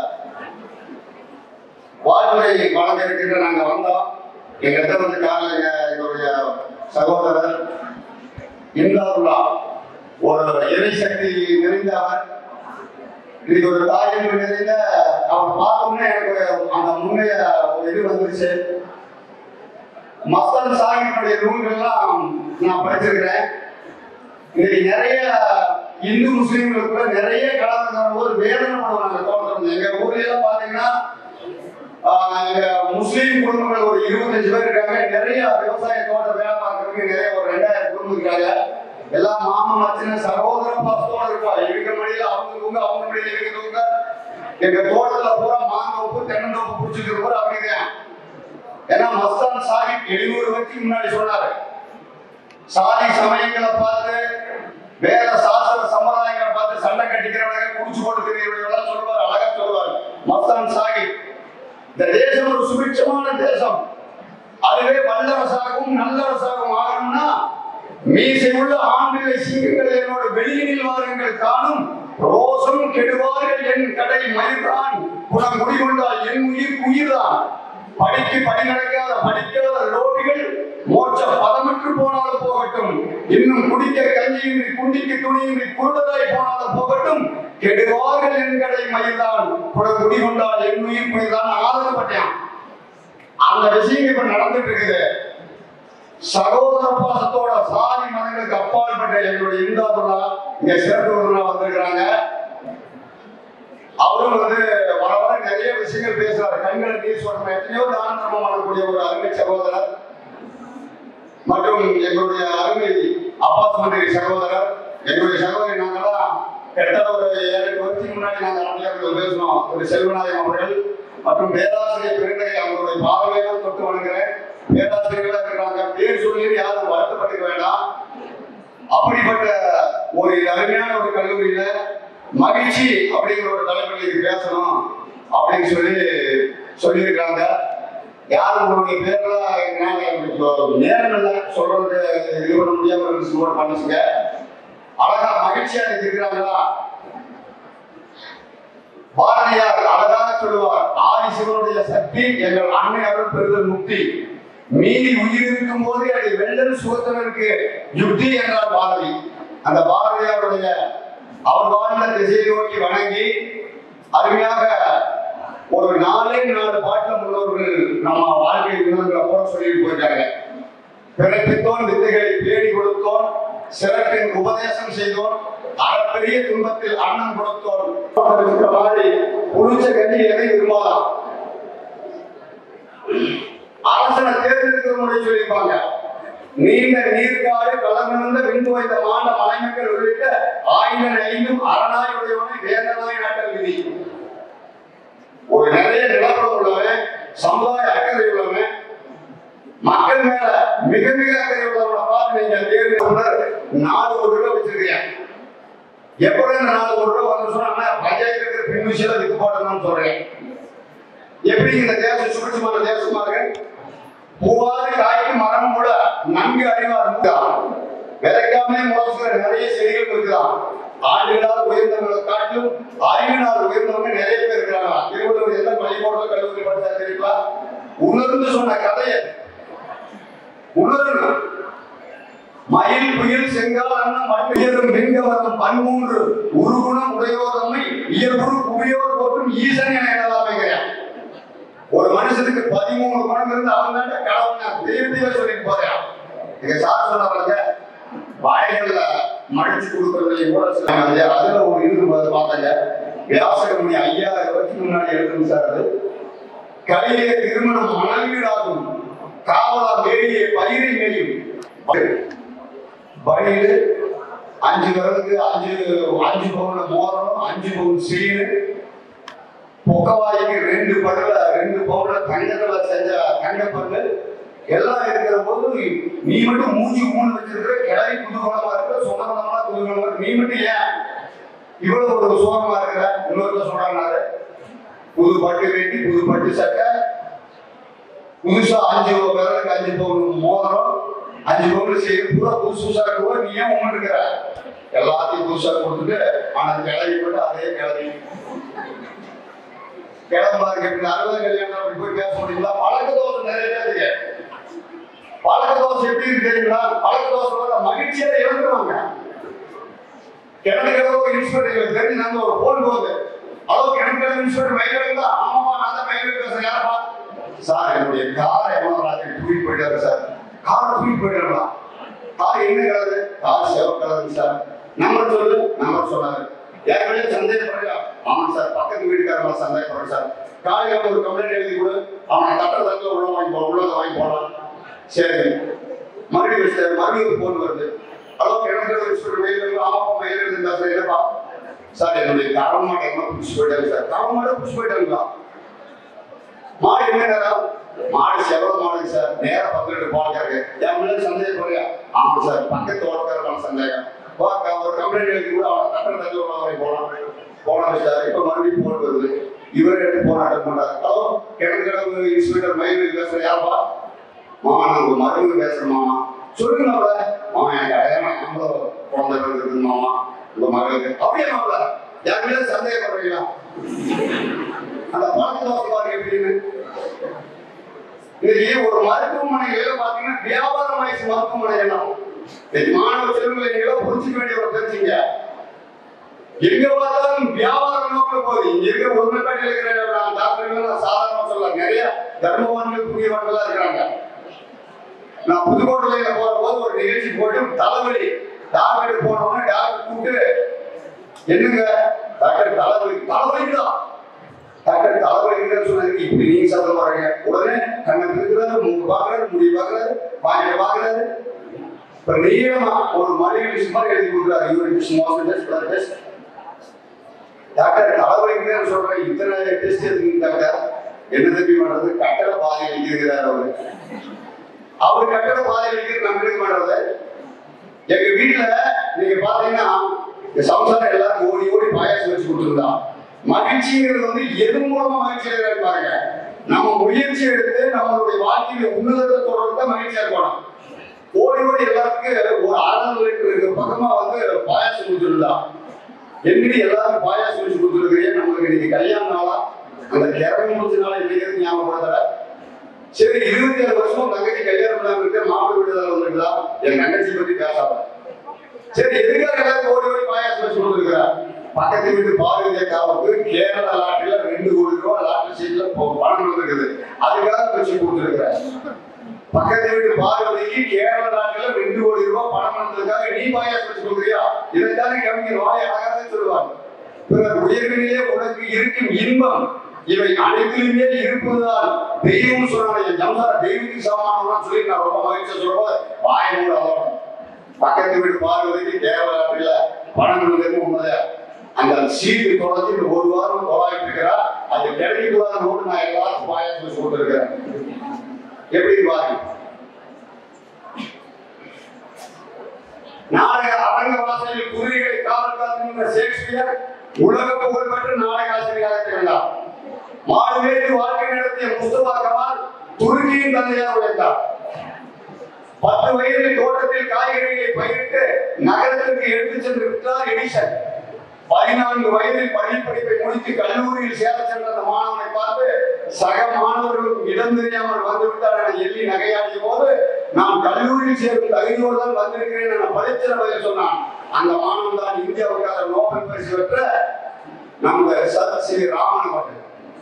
வாழ்வுரை வழங்க இருக்கின்ற நாங்க வந்தோம் எங்கிட்ட வந்து காலையில எங்களுடைய சகோதரர் இந்தாவுல்லா ஒரு இறைசக்தி நிறைந்தவர் இன்னைக்கு ஒரு தாய் என்று நிறைந்த அவனை பார்த்தோன்னே எனக்கு அந்த முன்னைய ஒரு இது வந்துருச்சு மஸ்தான் சாஹிபுடைய நூல்கள்லாம் நான் படிச்சிருக்கிறேன் இன்னைக்கு நிறைய இந்து முஸ்லீம்களுக்கு கூட நிறைய கலந்து போது வேதனை பண்ணுவாங்க தோட்டம் எங்க ஊர்ல எல்லாம் பாத்தீங்கன்னா ஆஹ், எங்க முஸ்லீம் குடும்பங்கள் ஒரு இருபத்தஞ்சு பேர் இருக்காங்க நிறைய விவசாய தோட்ட வேலை பார்க்கறதுக்கு நிறைய ஒரு ரெண்டாயிரம் குடும்பம் இருக்காங்க எல்லாம் மாமா மச்சின சகோதர பாசத்தோட இருப்பா இவங்க மடியில அவங்க தூங்க அவங்க மடியில இவங்க தூங்க எங்க தோட்டத்துல பூரா மாந்தோப்பு தென்னந்தோப்பு பிடிச்சிட்டு பூரா அப்படிதான் ஏன்னா மஸ்தான் சாஹிப் எழுநூறு வருஷத்துக்கு முன்னாடி சொன்னாரு சாதி சமயங்களை பார்த்து வேத சாஸ்திர சம்பிரதாயங்களை பார்த்து சண்டை கட்டிக்கிறவங்க குடிச்சு போட்டு தெரியவங்க சொல்லுவார் அழகா சொல்லுவார் மஸ்தான் சாஹிப் இந்த தேசம் ஒரு சுபிட்சமான தேசம் அதுவே வல்லரசாகவும் நல்லரசாகவும் ஆகணும்னா மீசை உள்ள ஆண்களை சிங்கங்கள் என்னோட வெளியினில் வாருங்கள் காணும் ரோசம் கெடுவார்கள் என் கடை மயிர்தான் குணம் குடிகொண்டால் என் உயிர் உயிர்தான் படிக்கு படி நடக்காத படிக்காத லோபிகள் மோட்ச பதமற்று போனாலும் போகட்டும் இன்னும் குடிக்க கஞ்சியின்றி குண்டிக்கு துணியின்றி குருடராய் போனாலும் போகட்டும் கெடுவார்கள் என்கடை மயில்தான் குடம் குடிகொண்டால் என் உயிர் புனிதான் ஆதரப்பட்டேன் அந்த விஷயம் இப்ப நடந்துட்டு இருக்குது சகோதர பாசத்தோட சாதி மதங்களுக்கு அப்பாற்பட்ட எங்களுடைய இந்தாதுல்லா இங்க சிறப்பு விருந்தினரா வந்திருக்கிறாங்க அவரும் வந்து வர வர நிறைய விஷயங்கள் பேசுறாரு கண்களை நீர் சொல்ற எத்தனையோ தான தர்மம் பண்ணக்கூடிய ஒரு அருமை சகோதரர் மற்றும் எங்களுடைய அருமை அப்பாஸ் மந்திரி சகோதரர் எங்களுடைய சகோதரி நாங்கெல்லாம் கிட்டத்தட்ட ஒரு ஏழு எட்டு வருஷத்துக்கு முன்னாடி நாங்கள் நாட்டில் பேசினோம் ஒரு செல்வநாயகம் அவர்கள் மற்றும் பேராசிரியர் பெருந்தகை அவங்களுடைய பாவையெல்லாம் தொட்டு வணங்குறேன் பேராசிரியர்களா இருக்கிறாங்க பேர் சொல்லி யாரும் வருத்தப்பட்டுக்க வேண்டாம் அப்படிப்பட்ட ஒரு அருமையான ஒரு கல்லூரியில மகிழ்ச்சி அப்படிங்கிற ஒரு தலைப்பில் இது பேசணும் அப்படின்னு சொல்லி சொல்லியிருக்காங்க யாரும் உங்களுடைய பேரெல்லாம் என்னால இப்போ நேரம் இல்லை சொல்றது இது பண்ண முடியாம இருந்துச்சு கூட பண்ணிச்சுங்க அழகா மகிழ்ச்சியா இருக்கிறாங்களா பாரதியார் அழகாக சொல்லுவார் ஆதி சிவனுடைய சக்தி எங்கள் அன்னை அருள் பெறுதல் முக்தி மீதி உயிர் இருக்கும் போது அதை வெள்ளல் சுகத்தனருக்கு யுக்தி என்றார் பாரதி அந்த பாரதியாருடைய அவர் வாழ்ந்த திசையை நோக்கி வணங்கி அருமையாக ஒரு நாலே நாலு பாட்டுல முன்னோர்கள் நம்ம வாழ்க்கை வினோதங்களை போட சொல்லிட்டு போயிட்டாங்க பிறப்பித்தோன் வித்தைகளை தேடி கொடுத்தோன் சிறப்பின் உபதேசம் செய்தோம் அளப்பெரிய துன்பத்தில் அன்னம் கொடுத்தோம் இருக்கிற மாதிரி புளிச்ச கஞ்சி எதை விரும்பாதான் அரசனை தேர்ந்தெடுக்கிற முறை சொல்லியிருப்பாங்க நீண்ட நீர்க்காடு கலந்திருந்த விண்போய்ந்த மாண்ட மலைமக்கள் உள்ளிட்ட ஆயிரம் ஐந்தும் அரணாய் உடையவனை வேந்தனாய் நாட்டல் விதி ஒரு நிறைய நிலப்பரம் உள்ளவன் சமுதாய அக்கறை உள்ளவன் மக்கள் மேல மிக மிக அக்கறை உள்ளவனை பார்த்து நீங்க தேர்ந்தெடுக்கிற நாலு கோடி ரூபாய் வச்சிருக்கீங்க எப்படி இந்த நாலு கோடி ரூபாய் வந்து சொன்னா பஞ்சாயத்து இருக்கிற பின் விஷயம் இதுக்கு போட்டணும்னு சொல்றேன் எப்படி இந்த தேசம் சுபிட்சமான தேசமா இருக்கு பூவாது காய்க்கும் மரம் கூட நன்கு அறிவா இருந்தான் விதைக்காமலே முளைச்சுக்கிற நிறைய செடிகள் இருக்குதான் ஆண்டுகளால் உயர்ந்தவங்களை காட்டிலும் அறிவினால் உயர்ந்தவங்க நிறைய பேர் இருக்கிறாங்க திருவள்ளுவர் எந்த பள்ளிக்கூடத்தில் கல்லூரி படிச்சா தெரியுங்களா உணர்ந்து சொன்ன கதையை உணரணும் மயில் புயல் செங்கால் அண்ணன் மண்ணுயரும் வெண்கவரம் பன்மூன்று உருகுணம் உடையோதம்மை இயல்புறு புவியோர் போற்றும் ஈசன் என எண்ணலாமைங்கிறான் ஒரு மனுஷனுக்கு பதிமூணு குணம் இருந்து அவன் தான் கடவுள் தெய்வத்தையே சொல்லிட்டு போறேன் எங்க சார் சொன்னாங்க வாய்கள்ல மடிச்சு கொடுக்கறதுல கூட சொன்னாங்க அதுல ஒரு இருந்து பார்த்தாங்க வியாசகமணி ஐயாயிரம் வருஷத்துக்கு முன்னாடி எழுதுங்க சார் அது கலிலே திருமணம் மணவீடாகும் காவலா வேலியை பயிரை மேயும் பயிர் அஞ்சு விரலுக்கு அஞ்சு அஞ்சு பவுன் மோதிரம் அஞ்சு பவுன் சீனு பொக்கவாய்க்கு ரெண்டு படுல ரெண்டு பவுன்ல தங்கத்துல செஞ்ச தங்க பல்லு எல்லாம் இருக்கிற போது நீ மட்டும் மூஞ்சி மூணு வச்சிருக்கிற கிளறி குதூகலமா இருக்கிற சொந்தமா குதூகலமா இருக்கு நீ மட்டும் ஏன் இவ்வளவு ஒரு சோகமா இருக்கிற இன்னொருத்த சொல்றாங்க புது பட்டு வேட்டி புது பட்டு சட்டை புதுசா அஞ்சு விரலுக்கு அஞ்சு பவுன் மோதிரம் அஞ்சு பவுன் செய்து பூரா புதுசு புதுசா இருக்கும்போது நீ ஏன் உண்மை இருக்கிற எல்லாத்தையும் புதுசா கொடுத்துட்டு ஆனா கிளறி போட்டு அதே கிளறி கிளம்பா இருக்கு அறுபது கல்யாணம் அப்படி போய் பேச முடியுங்களா பழக்க தோசை நிறைய இருக்கு பழக்க தோசை எப்படி இருக்கு தெரியுங்களா பழக்க தோசை வர மகிழ்ச்சியில இறந்துருவாங்க கிணறு கிணறு இன்ஸ்பெக்டர் எங்களுக்கு தெரிஞ்சு நாங்க ஒரு போன் போகுது அதோ கிணறு இன்ஸ்பெக்டர் வயலுங்களா ஆமாப்பா நான் தான் வயலுக்கு பேசுறேன் யாரப்பா சார் என்னுடைய காரை எவ்வளவு ராத்திரி தூக்கி போயிட்டாரு சார் காரை தூக்கி போயிட்டாங்களா கார் என்ன கலரு கார் செவ கலரு சார் நம்பர் சொல்லு நம்பர் சொன்னாரு ஏற்கனவே சந்தேகப்படுறியா ஆமா சார் பக்கத்து வீட்டுக்காரங்கள சந்தேகப்படுறேன் சார் காலையில ஒரு கம்ப்ளைண்ட் எழுதி கொடு அவனை கட்ட தட்டில் உள்ள வாங்கி போ உள்ளதை வாங்கி போடலாம் சரி மறுபடியும் சார் மறுபடியும் போன் வருது ஹலோ கிணறு இன்ஸ்பெக்டர் வெயில் ஆமாப்பா வெயில் இருந்து பேசுறேன் என்னப்பா சார் என்னுடைய கரவு மாட்டை எல்லாம் புடிச்சு போயிட்டாங்க சார் கரவு மாட்டை புடிச்சு போயிட்டாங்களா மாடு என்ன நேரம் மாடு செவல மாடு சார் நேரா பத்து ரெண்டு போகிறாரு என் முன்னாடி சந்தேகப்படுறியா ஆமா சார் பக்கத்து ஓட்டக்காரமான சந்தேகம் வாக்கா ஒரு கம்ப்ளைண்ட் எழுதி கூட அவன் கட்டண தள்ளி வரை போலாம் போனாங்க சார் இப்ப மறுபடியும் போன் வருது இவரே எடுத்து போன அட்டன் பண்றாரு ஹலோ கிணறு கிடவு இன்ஸ்பெக்டர் மயில் பேசுறேன் யாருப்பா மாமா நான் உங்க மருமகன் பேசுறேன் மாமா சொல்லுங்க மாப்பிள மாமா எனக்கு அழகான ஆம்பளை குழந்தை இருக்குது மாமா உங்க மகளுக்கு அப்படியே மாப்பிள யாருமே சந்தேகப்படுறீங்களா அந்த பழக்க தோசை பாருங்க எப்படின்னு இன்னைக்கு ஒரு மருத்துவமனையில பாத்தீங்கன்னா வியாபாரம் ஆயிடுச்சு மருத்துவமனை எல்லாம் இன்னைக்கு மாணவ செல்வங்களை நீங்களோ புரிஞ்சுக்க வேண்டிய ஒரு தெரிஞ்சுங்க எங்க பார்த்தாலும் வியாபார நோக்கில் போகுது இங்க இருக்கிற ஒருமைப்பாட்டில் இருக்கிற டாக்டர்கள் நான் சாதாரணமா சொல்லலாம் நிறைய தர்மவான்கள் புண்ணியவான்களா இருக்கிறாங்க நான் புதுக்கோட்டையில போற போது ஒரு நிகழ்ச்சி போட்டு தலைவலி டாக்டர் போனோம்னா டாக்டர் கூப்பிட்டு என்னங்க டாக்டர் தலைவலி தலைவலிக்குதான் டாக்டர் தலைவலிக்குதுன்னு சொன்னதுக்கு இப்படி நீங்க சத்தம் போறீங்க உடனே கண்ணை இருக்கிறாரு மூக்கு பாக்குறாரு முடி பாக்குறாரு வாயில பாக்குறாரு இப்ப நீளமா ஒரு மளிகை லிஸ்ட் மாதிரி எழுதி கொடுக்குறாரு urine test motion test blood test doctor தலைவலிக்குதுன்னு சொல்றேன் இத்தனை டெஸ்ட் எதுக்கு டாக்டர் என்ன தம்பி பண்றது கட்டட பாதையில் இருக்கிறார் அவரு அவர் கட்டட பாதையில் இருக்கிறது நம்ம என்ன பண்றது எங்க வீட்டுல நீங்க பாத்தீங்கன்னா இந்த சம்சாரம் எல்லாரும் ஓடி ஓடி பாயாசம் வச்சு கொடுத்துருந்தா மகிழ்ச்சிங்கிறது வந்து எது மூலமா மகிழ்ச்சி அடைகிறாரு பாருங்க நம்ம முயற்சி எடுத்து நம்மளுடைய வாழ்க்கையில உன்னதத்தை தொடர்ந்து தான் மகிழ்ச்சியா இருக்கணும் ஓடி ஓடி எல்லாத்துக்கும் ஒரு அரை லிட்டருக்கு பக்கமா வந்து பாயாசம் கொடுத்துருந்தா என்னடி எல்லாரும் பாயாசம் வச்சு கொடுத்துருக்கிறீங்க நம்மளுக்கு இன்னைக்கு கல்யாண நாளா அந்த கிழமை முடிச்ச நாளா இன்னைக்கு ஞாபகப்படுத்தல சரி இருபத்தி ஏழு வருஷம் தங்கச்சி கல்யாணம் பண்ணாம இருக்க மாப்பிள்ளை வீடுதல் வந்திருக்குதா என் தங்கச்சி பத்தி பேசாத சரி எதுக்காக எல்லாரும் ஓடி ஓடி பாயாசம் வச்சு கொடுத்துருக்கிறா பக்கத்து வீட்டு பார்வதி அக்காவுக்கு கேரள லாட்டரியில ரெண்டு கோடி ரூபாய் லாட்டரி சீட்ல போ- பணம் வந்திருக்குது அதுக்காக வச்சு கொடுத்துருக்கிறேன் பக்கத்து வீட்டு பார்வதிக்கு கேரள நாட்டில ரெண்டு கோடி ரூபாய் பணம் வந்ததுக்காக நீ பாயாசம் வச்சு கொடுக்குறியா இதைத்தானே கவிஞர் வாய் அழகாக சொல்லுவாங்க பிறர் உயர்விலே உனக்கு இருக்கும் இன்பம் இவை அனைத்திலுமே இருப்பதுதான் தெய்வம் சொன்னாங்க ஜம்சார தெய்வத்துக்கு சமானம் சொல்லி நான் ரொம்ப மகிழ்ச்சியா சொல்லும்போது வாய் மூட அவ்வளவு பக்கத்து வீடு பார்வதிக்கு கேரள நாட்டில பணம் வந்தது உண்மைதான் அந்த சீட்டு தொலைச்சிட்டு ஒரு வாரம் தொலாயிட்டு இருக்கிறா அது கிடைக்க கூடாது நோட்டு நான் எல்லாருக்கும் பாயாசம் வச்சு கொடுத்துருக்கிறேன் எப்படி பாருங்க நாடக அரங்க வாசலில் குதிரைகளை காவல் காத்து நின்ற ஷேக்ஸ்பியர் உலக புகழ்பெற்ற நாடக ஆசிரியராக திகழ்ந்தார் மாடுவேற்று வாழ்க்கை நடத்திய முஸ்தபா கமால் துருக்கியின் தந்தையாக உழைத்தார் பத்து வயதில் தோட்டத்தில் காய்கறிகளை பயிரிட்டு நகரத்திற்கு எடுத்துச் சென்று விட்டார் எடிசன் பதினான்கு வயதில் பள்ளி படிப்பை முடித்து கல்லூரியில் சேர சென்ற அந்த மாணவனை பார்த்து சக மாணவர்களும் இடம் தெரியாமல் வந்து விட்டார் என எள்ளி நகையாடிய போது நான் கல்லூரியில் சேரும் தகுதியோடு தான் வந்திருக்கிறேன் என படித்த பதில் சொன்னான் அந்த மாணவன் தான் இந்தியாவுக்காக நோபல் பரிசு பெற்ற நம்ம சத் ஸ்ரீ ராமன் அவர்கள்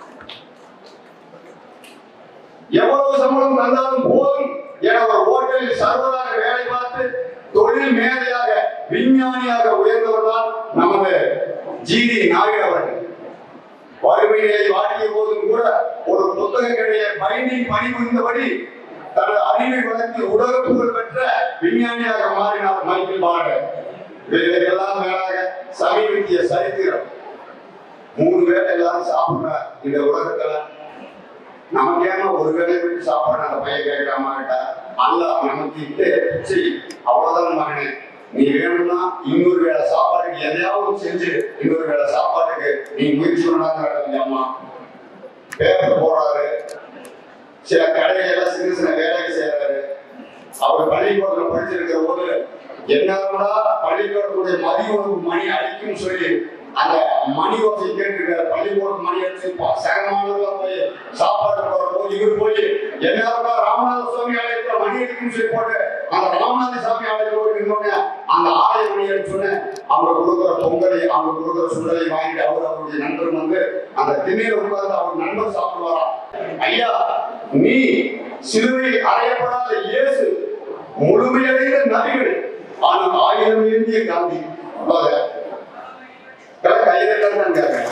எவ்வளவு சம்பளம் தந்தாலும் போதும் என ஒரு ஹோட்டலில் சர்வராக வேலை பார்த்து தொழில் மேதையாக விஞ்ஞானியாக உயர்ந்தவர் தான் நமது ஜிடி நாயுடு அவர்கள் வறுமை நிலை வாட்டிய போதும் கூட ஒரு புத்தக கடையை பைண்டிங் பணிபுரிந்தபடி தனது அறிவை வளர்த்து உலக புகழ் பெற்ற விஞ்ஞானியாக மாறினார் மைக்கேல் பாண்டர் இவைகளுக்கெல்லாம் மேலாக சமீபத்திய சரித்திரம் மூணு வேளை எல்லாரும் சாப்பிடுற இந்த உலகத்துல நமக்கு ஏன்னா ஒரு வேலை விட்டு சாப்பாடு அந்த பையன் கேட்காம அல்ல நமக்கு இட்டு பிச்சை அவ்வளவுதான் மகனே நீ வேணும்னா இன்னொரு வேளை சாப்பாட்டுக்கு எதையாவது செஞ்சு இன்னொரு வேளை சாப்பாட்டுக்கு நீ முயற்சி பண்ணாங்க அம்மா பேப்பர் போடுறாரு சில கடைகள்ல சின்ன சின்ன வேலைகள் செய்யறாரு அவர் பள்ளிக்கூடத்துல படிச்சிருக்கிற போது என்னடா பள்ளிக்கூடத்துடைய மதிய உணவு மணி அடிக்கும் சொல்லி அந்த மணி ஓசை கேட்டுருக்காரு பள்ளிக்கூடம் மணி அடிச்சு ப- சகமானவர்களா போய் சாப்பாடு போற போது இவர் போய் என்னடா ராமநாத சுவாமி ஆலயத்துல மணி அடிக்கும்னு சொல்லி போட்டு அந்த ராமநாத சாமி ஆலயத்தோடு நின்னோடனே அந்த ஆலய மணி அடிச்சோடனே அவங்க கொடுக்குற பொங்கலை அவங்க கொடுக்குற சுண்டலை வாங்கிட்டு அவர் அவருடைய நண்பர் வந்து அந்த திண்ணையில உட்கார்ந்து அவர் நண்பர் சாப்பிடுவாராம் ஐயா நீ சிலுவையில் அறையப்படாத இயேசு முழுமையடைந்த நபிகள் ஆனால் ஆயிரம் ஏந்திய காந்தி அவ்வளவுதான். இதெல்லாம் கைதட்டல் தான் கேட்கிறேன்.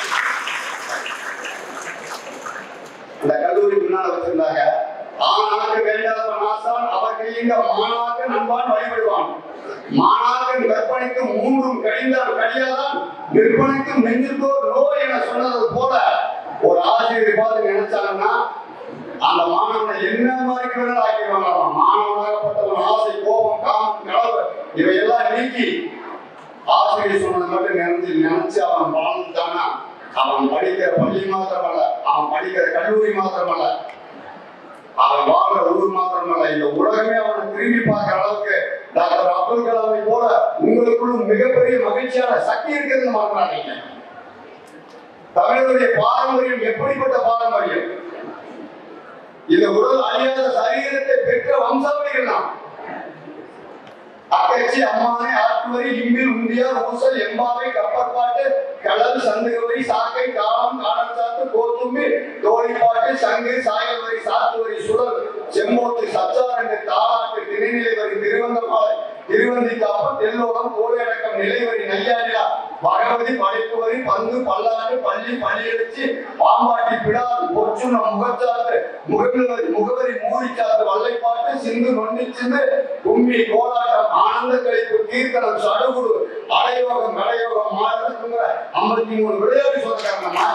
அந்த கல்லூரி முன்னால வச்சிருந்தாங்க ஆணாக்கு வேண்டாதவன் ஆசான் அவர் கையிங்க மாணாக்கு நண்பான் வழிபடுவான் மாணாக்கன் கற்பனைக்கு மூன்றும் கழிந்தால் கழியாதான் விற்பனைக்கும் நெஞ்சிற்கோர் நோய் என சொன்னது போல ஒரு ஆசிரியர் பார்த்து நினைச்சாங்கன்னா அந்த மாணவனை என்ன மாதிரி வேணாலும் ஆக்கிடுவாங்க மாணவனாகப்பட்டவன் ஆசை கோபம் காமம் கலவு இவையெல்லாம் நீக்கி ஆசிரியர் சொன்னதை மட்டும் நினைச்சு நினைச்சு அவன் வாழ்ந்துட்டானா அவன் படிக்கிற பள்ளி மாத்திரமல்ல அவன் படிக்கிற கல்லூரி மாத்திரமல்ல அவன் வாழ்ற ஊர் மாத்திரமல்ல இந்த உலகமே அவனை திரும்பி பார்க்கிற அளவுக்கு டாக்டர் அப்துல் கலாமை போல உங்களுக்குள்ளும் மிகப்பெரிய மகிழ்ச்சியான சக்தி இருக்குதுன்னு மறந்துடாதீங்க தமிழருடைய பாரம்பரியம் எப்படிப்பட்ட பாரம்பரியம் இந்த உடல் அழியாத சரீரத்தை பெற்ற வம்சாவளிகள் நாம் அக்கச்சி அம்மானை ஆற்றுவரி இம்பில் உந்தியார் ஊசல் எம்பாவை கப்பற்பாட்டு கடல் சந்துகவரி சாக்கை காலம் காணல் சாத்து கோத்தும்பி தோழிப்பாட்டு சங்கு சாயல்வரி சாத்துவரி சுழல் செம்மோத்து சச்சாரண்டு தாளாட்டு திருநிலை வரி திருவங்கப்பாலை திருவந்தி காப்பு தெல்லோகம் கோவையடக்கம் நிலைவரி நையாடிலா பகவதி படைப்பு வரி பந்து பல்லாண்டு பள்ளி பள்ளியடிச்சு பாம்பாட்டி பிடாது பொச்சுன முகச்சாத்து முகவரி முகவரி மூடிச்சாத்து வல்லைப்பாட்டு சிந்து நொண்டி சிந்து கும்மி கோலாட்டம் ஆனந்த கழிப்பு கீர்த்தனம் சடுகுடு அலையோகம் கலையோகம் மாறதுங்கிற ஐம்பத்தி மூணு விளையாட்டு சொல்றாங்கம்மா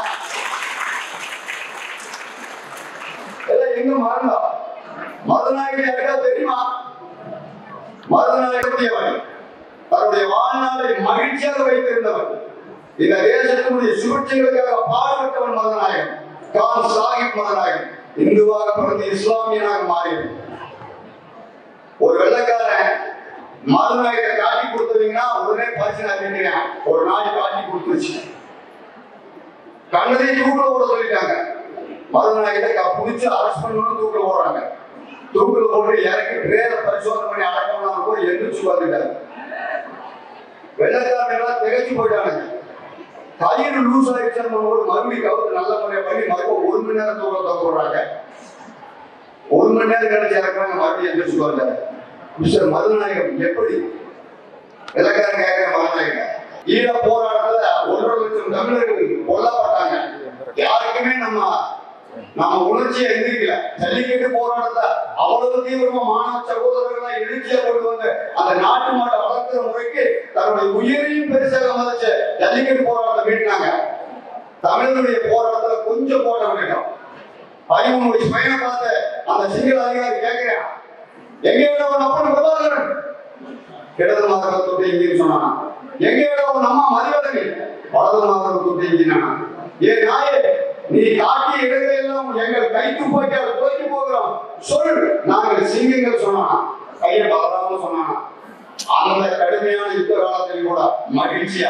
எல்லாம் எங்க மறந்தா மதுநாயகி யாருக்கா தெரியுமா மதுநாயகத்தியவன் தன்னுடைய வாழ்நாளை மகிழ்ச்சியாக வைத்திருந்தவன் இந்த தேசத்தினுடைய சுழற்சிகளுக்காக பாடுபட்டவன் மதநாயகன் கான் சாஹிப் மதநாயகன் இந்துவாக பிறந்து இஸ்லாமியனாக மாறியவன் ஒரு வெள்ளக்காரன் மதுநாயகரை காட்டி கொடுத்தீங்கன்னா உடனே பரிசு நான் ஒரு நாய் காட்டி கொடுத்துச்சு கண்ணதை தூக்கில போட சொல்லிட்டாங்க மதுநாயகத்தை புடிச்சு அரெஸ்ட் பண்ணணும்னு தூக்கில போடுறாங்க தூக்கில போட்டு இறக்கி வேற பரிசோதனை பண்ணி அடக்கம் கூட எந்திரிச்சு வந்துட்டாங்க வெள்ளக்காரங்க எல்லாம் திகச்சு போயிட்டாங்க கயிறு லூஸ் ஆயிடுச்சுன்னு போது மறுபடியும் கவுத்து நல்ல முறையா பண்ணி மறுபடியும் ஒரு மணி நேரம் தூரம் போடுறாங்க ஒரு மணி நேரம் கழிச்சு இறக்குறாங்க மறுபடியும் எந்திரிச்சு வந்தாரு மிஸ்டர் மதுநாயகம் எப்படி இலக்காரன் கேட்கிற மதுநாயகம் ஈழ போராட்டத்துல ஒன்றரை லட்சம் தமிழர்கள் கொல்லப்பட்டாங்க யாருக்குமே நம்ம நம்ம உணர்ச்சியை எந்திரிக்கல ஜல்லிக்கட்டு போராட்டத்தை அவ்வளவு தீவிரமா மாணவ சகோதரர்களா எழுச்சியா கொண்டு வந்து அந்த நாட்டு மாட்டை வளர்க்கிற முறைக்கு தன்னுடைய உயிரையும் பெருசாக மதிச்சு ஜல்லிக்கட்டு போராட்டத்தை மீட்டினாங்க தமிழர்களுடைய போராட்டத்துல கொஞ்சம் போட வேண்டும் பதிமூணு வயசு பையனை பார்த்து அந்த சிங்கள அதிகாரி கேட்கிறேன் எங்க இடம் அப்பன் பிரபாகரன் இடது மாதவ தொட்டு இங்கின்னு சொன்னானா எங்க இடம் உன் அம்மா மதிவதனி வலது மாதவ தொட்டு இங்கினா ஏ நாயே நீ காட்டிய இடங்களை எல்லாம் எங்கள் கை துப்பாக்கியால் துவைத்து போகிறோம் சொல் நாங்கள் சிங்கங்கள் சொன்னானா கையை பலராம சொன்னானா அந்த கடுமையான யுத்த காலத்தில் கூட மகிழ்ச்சியா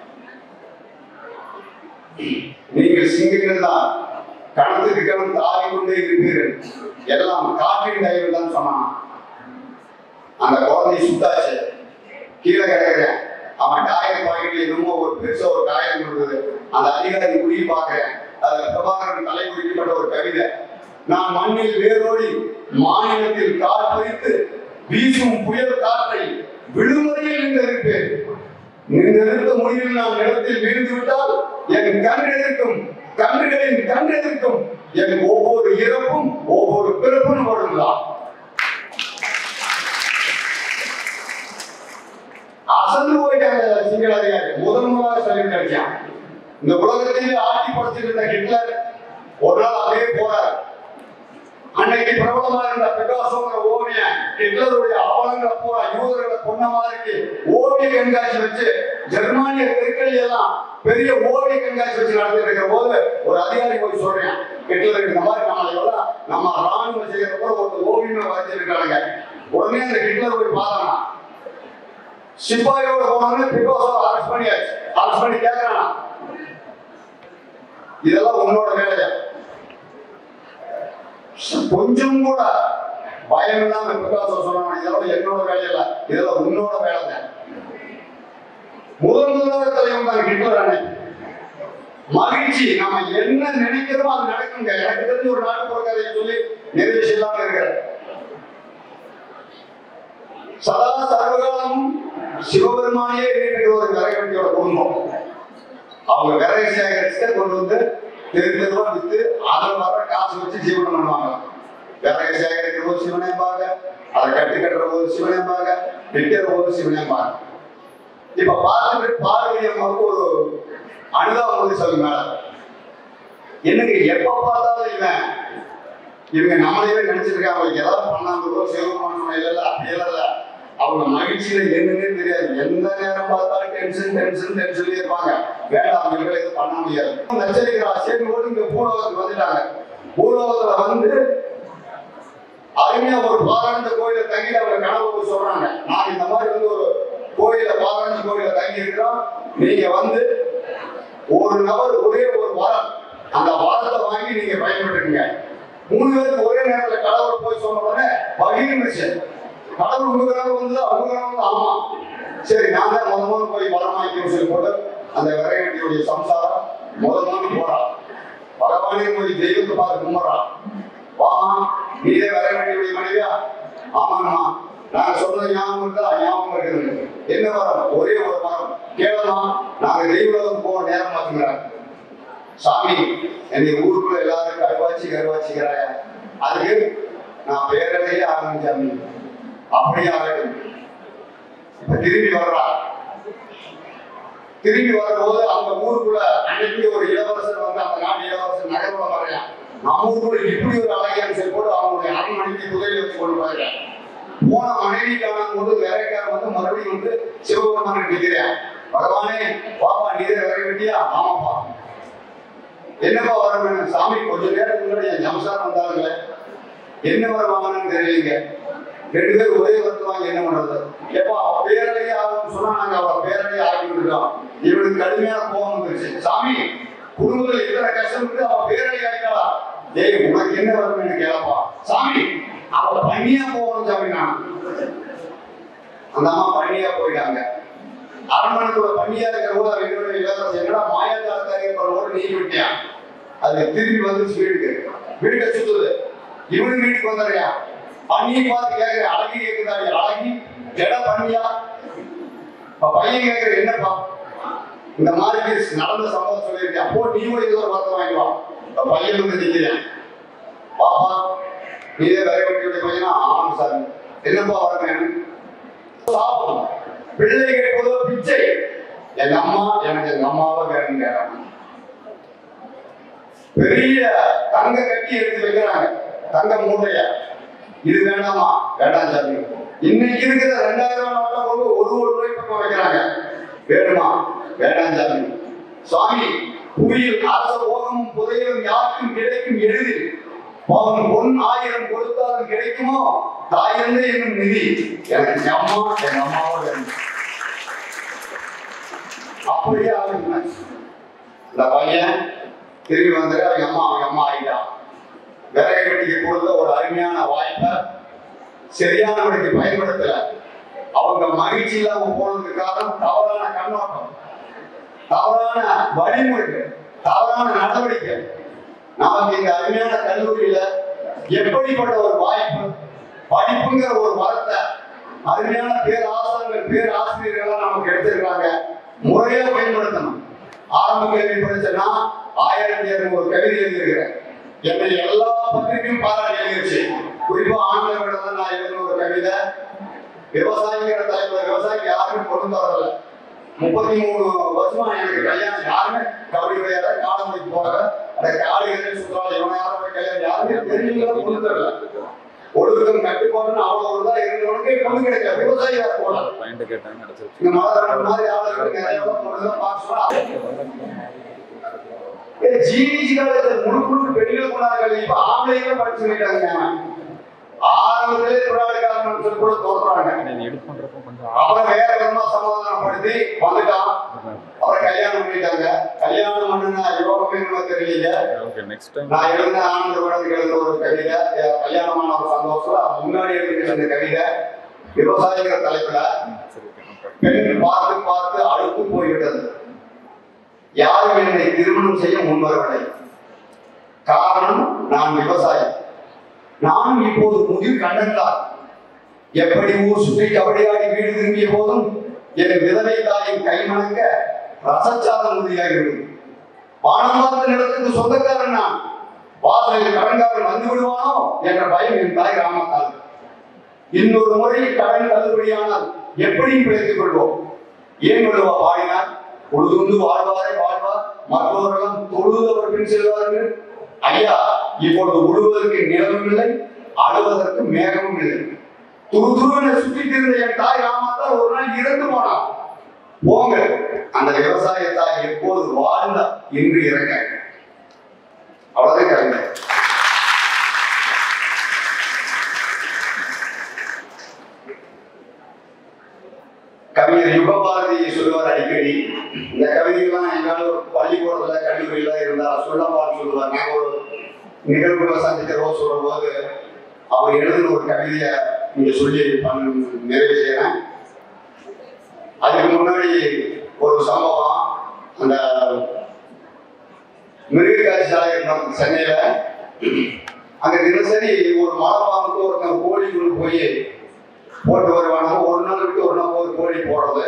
நீங்கள் சிங்கங்கள் தான் கணத்துக்கு கணம் தாவி கொண்டே இருப்பீர்கள் எல்லாம் காற்றின் கையில் தான் சொன்னான் அந்த குழந்தை சுத்தாச்சு கீழே கிடக்குறேன் அவன் டாயர் பாக்கெட்ல என்னமோ ஒரு பெருசா ஒரு காயம் இருந்தது அந்த அதிகாரி குறி பார்க்கிறேன் அதுல பிரபாகரன் தலை குறிக்கப்பட்ட ஒரு கவிதை நான் மண்ணில் வேரோடி மாநிலத்தில் கால் பறித்து வீசும் புயல் காற்றை விடுமுறையில் நின்றிருப்பேன் நின்றிருக்க முடிவில் நான் நிலத்தில் வீழ்ந்து விட்டால் என் கண் எதிர்க்கும் கண்ணுகளின் கண் எதிர்க்கும் என் ஒவ்வொரு இறப்பும் ஒவ்வொரு பிறப்பும் வருந்தான் அசந்து போயிட்டாங்க சிங்கள அதிகாரி முதல் முதலாக சொல்லி கிடைச்சான் இந்த உலகத்தையே ஆட்டி படைச்சிட்டு இருந்த ஹிட்லர் ஒரு நாள் அப்படியே போறார் அன்னைக்கு பிரபலமா இருந்த பிகாசோங்கிற ஓவியம் ஹிட்லருடைய அவலங்களை பூரா யூதர்களை கொன்ன மாதிரி ஓவிய கண்காட்சி வச்சு ஜெர்மானிய தெருக்கள் எல்லாம் பெரிய ஓவிய கண்காட்சி வச்சு நடத்திட்டு இருக்கிற போது ஒரு அதிகாரி போய் சொல்றேன் ஹிட்லர் இந்த மாதிரி நம்மளை எல்லாம் நம்ம ராணுவம் செய்யற கூட ஒரு ஓவியமே வரைச்சிருக்காங்க உடனே அந்த ஹிட்லர் போய் பார்த்தானா சிப்பாயோட போனாங்க பிகாசோ அரெஸ்ட் பண்ணியாச்சு அரெஸ்ட் பண்ணி கேட்கறானா இதெல்லாம் உன்னோட வேலையா கொஞ்சம் கூட பயம் இல்லாம பிகாசோ சொன்னாங்க இதெல்லாம் என்னோட வேலை இல்ல இதெல்லாம் உன்னோட வேலை தான் முதல் முதலாக தலைவன் தான் ஹிட்லர் அன்னைக்கு மகிழ்ச்சி நம்ம என்ன நினைக்கிறோமோ அது நடக்குங்க எனக்கு தெரிஞ்ச ஒரு நாட்டு புறக்கதையை சொல்லி நிறைய இல்லாம இருக்கிறேன் சதா சர்வகாலமும் சிவபெருமானியே இருக்கிற ஒரு விறகட்டியோட குடும்பம் அவங்க விறகு சேகரிச்சுட்டு கொண்டு வந்து தெரு தெருவா வித்து அதில் வர காசு வச்சு ஜீவனம் பண்ணுவாங்க விறகு சேகரிக்கிற போது சிவனேம்பாங்க அதை கட்டி கட்டுற போது சிவனேம்பாங்க விற்கிற போது சிவனேம்பாங்க இப்ப பார்த்துட்டு பார்வதி அம்மாவுக்கு ஒரு அனுதாபம் வந்து சொல்லு மேல என்னங்க எப்ப பார்த்தாலும் இவன் இவங்க நம்மளையே நினைச்சிருக்காங்க அவங்களுக்கு ஏதாவது பண்ணாங்க சிவபெருமான் இல்ல இல்ல அப்படியெல்லாம் இல்ல அவங்க மகிழ்ச்சியில என்னன்னே தெரியாது எந்த நேரம் பார்த்தாலும் டென்ஷன் டென்ஷன் டென்ஷன்ல இருப்பாங்க வேண்டாம் அவங்களுக்கு எதுவும் பண்ண முடியாது நச்சரிக்கிற சேர்ந்து போட்டு இங்க பூலோகத்துக்கு வந்துட்டாங்க பூலோகத்துல வந்து அருமையா ஒரு பாராயண கோயில தங்கி அவங்க கனவு சொல்றாங்க நான் இந்த மாதிரி வந்து ஒரு கோயில பாராயண கோயில தங்கி இருக்கிறோம் நீங்க வந்து ஒரு நபர் ஒரே ஒரு வரம் அந்த வரத்தை வாங்கி நீங்க பயன்படுத்துங்க மூணு பேருக்கு ஒரே நேரத்துல கடவுள் போய் சொன்ன உடனே பகிர்ந்துச்சு கடவுள் உங்க கடவுள் வந்து அவங்க கடவுள் ஆமா சரி நான் தான் முத முதல்ல போய் வரம் வாங்கிக்கணும் சொல்லி போட்டு அந்த விரைவண்டியுடைய சம்சாரம் முத முதல்ல போறா பகவானே போய் தெய்வத்தை பார்த்து கும்பிட்றா வாமா நீதே விரைவண்டியுடைய மனைவியா ஆமாங்கம்மா நாங்க சொல்றது ஞாபகம் இருக்கா ஞாபகம் இருக்குது என்ன வரம் ஒரே ஒரு வரம் கேளமா நாங்க தெய்வம் போக நேரம் பார்த்துக்கிறாங்க சாமி என்னை ஊருக்குள்ள எல்லாரும் கருவாச்சி கருவாச்சிக்கிறாய அதுக்கு நான் பேரலையே ஆகணும் சாமி அப்படியே ஆகட்டும் இப்ப திரும்பி வர்றா திரும்பி வரும்போது அவங்க ஊருக்குள்ள அன்னைக்கு ஒரு இளவரசர் வந்து அந்த நாட்டு இளவரசர் நகர்வுல வரையான் நம்ம ஊருக்குள்ள இப்படி ஒரு அழகியான்னு சொல்லி போட்டு அவங்களுடைய அரண்மனைக்கு புதையல் வச்சு கொண்டு போயிருக்கேன் போன மனைவி காணும் போது வேலைக்காரன் வந்து மறுபடியும் வந்து சிவபெருமான் நிற்கிறேன் பகவானே பாப்பா நீதே விறகு வெட்டியா ஆமாப்பா என்னப்பா வர வேணும் சாமி கொஞ்ச நேரம் முன்னாடி என் சம்சாரம் வந்தாங்களே என்ன வர வாங்கணும்னு தெரியலீங்க ரெண்டு பேரும் ஒரே வரத்து வாங்கி என்ன பண்றது எப்பா அவ பேரலையே ஆகும்னு சொன்னா நாங்க அவ பேரலையே ஆகிட்டு இருக்கோம் இவனுக்கு கடுமையான கோபம் வந்துருச்சு சாமி குடும்பத்துல எத்தனை கஷ்டம் இருக்கு அவ பேரலை ஆகிட்டாளா ஏய் உனக்கு என்ன வரணும்னு கேளப்பா சாமி அவ பண்ணியா போகணும் சாமி நான் அந்த அம்மா பண்ணியா போயிட்டாங்க அரண்மனைக்குள்ள பண்ணியா இருக்கிற போது அவன் என்னோட இளவரசன் என்னடா மாயாஜாலக்காரிய பண்ணோடு நீ விட்டியான் அது திரும்பி வந்துச்சு வீட்டுக்கு வீட்டை சுத்துது இவனு வீட்டுக்கு வந்துடுறியா பண்ணி பார்த்து கேட்கிற அழகி கேட்குதாடி அழகி ஜட பண்ணியா இப்ப பையன் கேட்கிற என்னப்பா இந்த மாதிரி நடந்த சம்பவம் சொல்லியிருக்கேன் அப்போ நீயும் ஏதோ ஒரு வார்த்தை வாங்கி வா இப்ப பையன் வந்து நிக்கிறேன் பாப்பா நீதே வேற வெட்டியுடைய பையனா ஆமாம் சார் என்னப்பா வரணும் சாபம் பிள்ளை கேட்பதோ பிச்சை எங்க அம்மா எனக்கு எங்க அம்மாவை வேணும் கேட்டாங்க பெரிய தங்க கட்டி எடுத்து வைக்கிறாங்க தங்க மூட்டைய இது வேண்டாமா வேண்டாம் சாமி இன்னைக்கு இருக்கிற ரெண்டாயிரம் நோட்டை கொண்டு ஒரு ஒரு ரூபாய் பக்கம் வைக்கிறாங்க வேணுமா வேண்டாம் சாமி சுவாமி புவியில் அரச போகமும் புதையலும் யாருக்கும் கிடைக்கும் எளிதில் அவன் பொன் ஆயிரம் கொடுத்தாலும் கிடைக்குமோ தாயிருந்து என்னும் நிதி எனக்கு எங்க அம்மா எங்க அம்மாவும் வேணும் அப்படியே ஆகுங்க இந்த பையன் திரும்பி வந்து அவங்க அம்மா அவங்க அம்மா ஆகிட்டான் விறகு வெட்டிக்கு கொடுத்த ஒரு அருமையான வாய்ப்பை சரியானவனுக்கு பயன்படுத்தல அவங்க மகிழ்ச்சி இல்லாம போனதுக்கு காரணம் தவறான கண்ணோட்டம் தவறான வழிமுறைகள் தவறான நடவடிக்கை நமக்கு இந்த அருமையான கல்லூரியில எப்படிப்பட்ட ஒரு வாய்ப்பு படிப்புங்கிற ஒரு வரத்தை அருமையான பேராசிரியர்கள் பேராசிரியர்கள் நமக்கு எடுத்திருக்காங்க முறையா பயன்படுத்தணும் ஆரம்ப கல்வி படிச்சேன்னா ஆயிரத்தி இருநூறு கவிதை எழுதியிருக்கிறேன் என்னை எல்லா பத்திரிகையும் பாராட்டி எழுதிருச்சு குறிப்பா ஆங்கில தான் நான் எழுதின ஒரு கவிதை விவசாயிங்கிற தலைப்புல விவசாயிக்கு யாருமே கொண்டு வரல முப்பத்தி மூணு வருஷமா எனக்கு கல்யாணம் யாருமே கபடி கிடையாது காலம் போய் போக அந்த காடுகள் சுத்தம் இவன் யாரும் போய் கல்யாணம் யாருமே தெரிஞ்சவங்க கொண்டு தரல ஒழுக்கம் கட்டுப்பாடுன்னு அவ்வளவு தான் இருந்தவனுக்கு பொண்ணு கிடைக்கல விவசாயி வேற போல பாயிண்ட் கேட்டாங்க அடைச்சிருச்சு இந்த மலர் மாதிரி ஆளுங்களுக்கு நிறைய பொண்ணு தான் பார்க்க ஜிவிஜி காலத்துல முழு முழு பெண்கள் போனார்கள் இப்ப ஆம்பளைங்களும் படிச்சு சொல்லிட்டாங்க ஆரம்பத்திலே பிராடு காரணம் சொல்லி கூட தோன்றாங்க நீங்க எடிட் பண்றப்போ கொஞ்சம் அப்புறம் வேற விதமா சமாதானப்படுத்தி வந்துட்டான் அப்புறம் கல்யாணம் பண்ணிட்டாங்க கல்யாணம் பண்ணுனா யோகமே நமக்கு தெரியல ஓகே நெக்ஸ்ட் டைம் நான் எழுதின ஆனந்த குழந்தைகள் எழுந்த ஒரு கவிதை என் கல்யாணமான ஒரு சந்தோஷம் அது முன்னாடி எழுதின இந்த கவிதை விவசாயிங்கிற தலைப்புல சரி ஓகே பெண் பார்த்து பார்த்து அழுத்து போய்விட்டது யாரும் என்னை திருமணம் செய்ய முன்வரவில்லை காரணம் நான் விவசாயி நானும் இப்போது முதிர் கண்டன்தான் எப்படி ஊர் சுற்றி கபடியாடி வீடு திரும்பிய போதும் என் விதவை தாயின் கை மணங்க ரசச்சாதம் உறுதியாகிறது வானம் பார்த்த நிலத்துக்கு சொந்தக்காரன் நான் வாசலில் கடன்காரன் வந்து விடுவானோ என்ற பயம் என் தாய் ராமத்தால் இன்னொரு முறை கடன் தள்ளுபடியானால் எப்படி பிழைத்துக் கொள்வோம் ஏன் விடுவா பாடினார் பொழுதுந்து வாழ்வாரே வாழ்வார் மற்றவர்களும் தொழுதவர் பின் செல்வார்கள் ஐயா இப்பொழுது உழுவதற்கு நிலமும் இல்லை அழுவதற்கு மேகமும் இல்லை துரு துருவென சுற்றிட்டு இருந்த என் தாய் ராமாத்தால் ஒரு நாள் இறந்து போனான் போங்க அந்த விவசாய தாய் எப்போது வாழ்ந்தா இன்று இறங்க அவ்வளவுதான் கவிதை கவிஞர் யுகபாரதி சொல்லுவார் அடிக்கடி இந்த கவிதைகள்லாம் எங்காவது ஒரு பள்ளிக்கூடத்துல கல்லூரியில இருந்தா சொல்லப்பான்னு சொல்லுவார் நான் ஒரு நிகழ்வுகளை சந்திக்கிறவோ சொல்லும் போது அவர் எழுதின ஒரு கவிதையை நீங்க சொல்லி பண்ண நிறைவு செய்யறேன் அதுக்கு முன்னாடி ஒரு சம்பவம் அந்த மிருக காட்சி சாலை இருந்தோம் சென்னையில அங்க தினசரி ஒரு மலைப்பாம்புக்கு ஒருத்தன் கோழி கொண்டு போய் போட்டு வருவாங்க ஒரு நாள் விட்டு ஒரு நாள் ஒரு கோழி போடுறது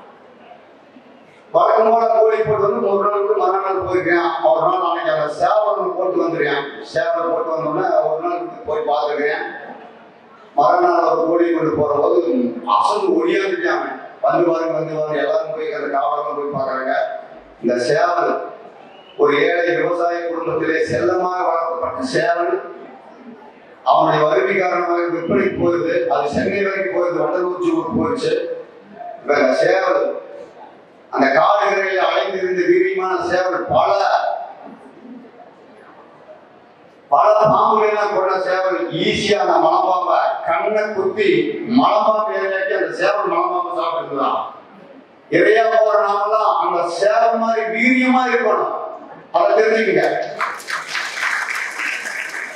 வழக்கமான கோழி போட்டு வந்து ஒரு நாள் விட்டு மறுநாள் போயிருக்கேன் ஒரு நாள் நாளைக்கு அந்த சேவல் போட்டு வந்துருக்கேன் சேவல் போட்டு வந்தோடனே ஒரு நாள் விட்டு போய் பார்த்துருக்கேன் மறுநாள் ஒரு கோழி கொண்டு போற போது அசந்து ஒடியாந்துட்டாங்க வந்து பாருங்க வந்து பாருங்க எல்லாரும் போய் அந்த காவலாம் போய் பார்க்கறாங்க இந்த சேவல் ஒரு ஏழை விவசாய குடும்பத்திலே செல்லமாக வளர்க்கப்பட்ட சேவல் அவனுடைய வறுமை காரணமாக விற்பனைக்கு போயிருது அது சென்னை வரைக்கும் போயிருது வண்டலூர்ச்சி ஊர் போயிடுச்சு இப்ப அந்த சேவல் அந்த காடுகளில் அலைந்திருந்த வீரியமான சேவல் பல பல பாம்புகள் எல்லாம் கொண்ட சேவல் ஈஸியா அந்த மலப்பாம்பை கண்ணை குத்தி மலப்பாம்பு இரையாக்கி அந்த சேவல் மலப்பாம்பை சாப்பிட்டுருந்தான் இறையா போற நாமெல்லாம் அந்த சேவல் மாதிரி வீரியமா இருக்கணும் அதை தெரிஞ்சுக்கங்க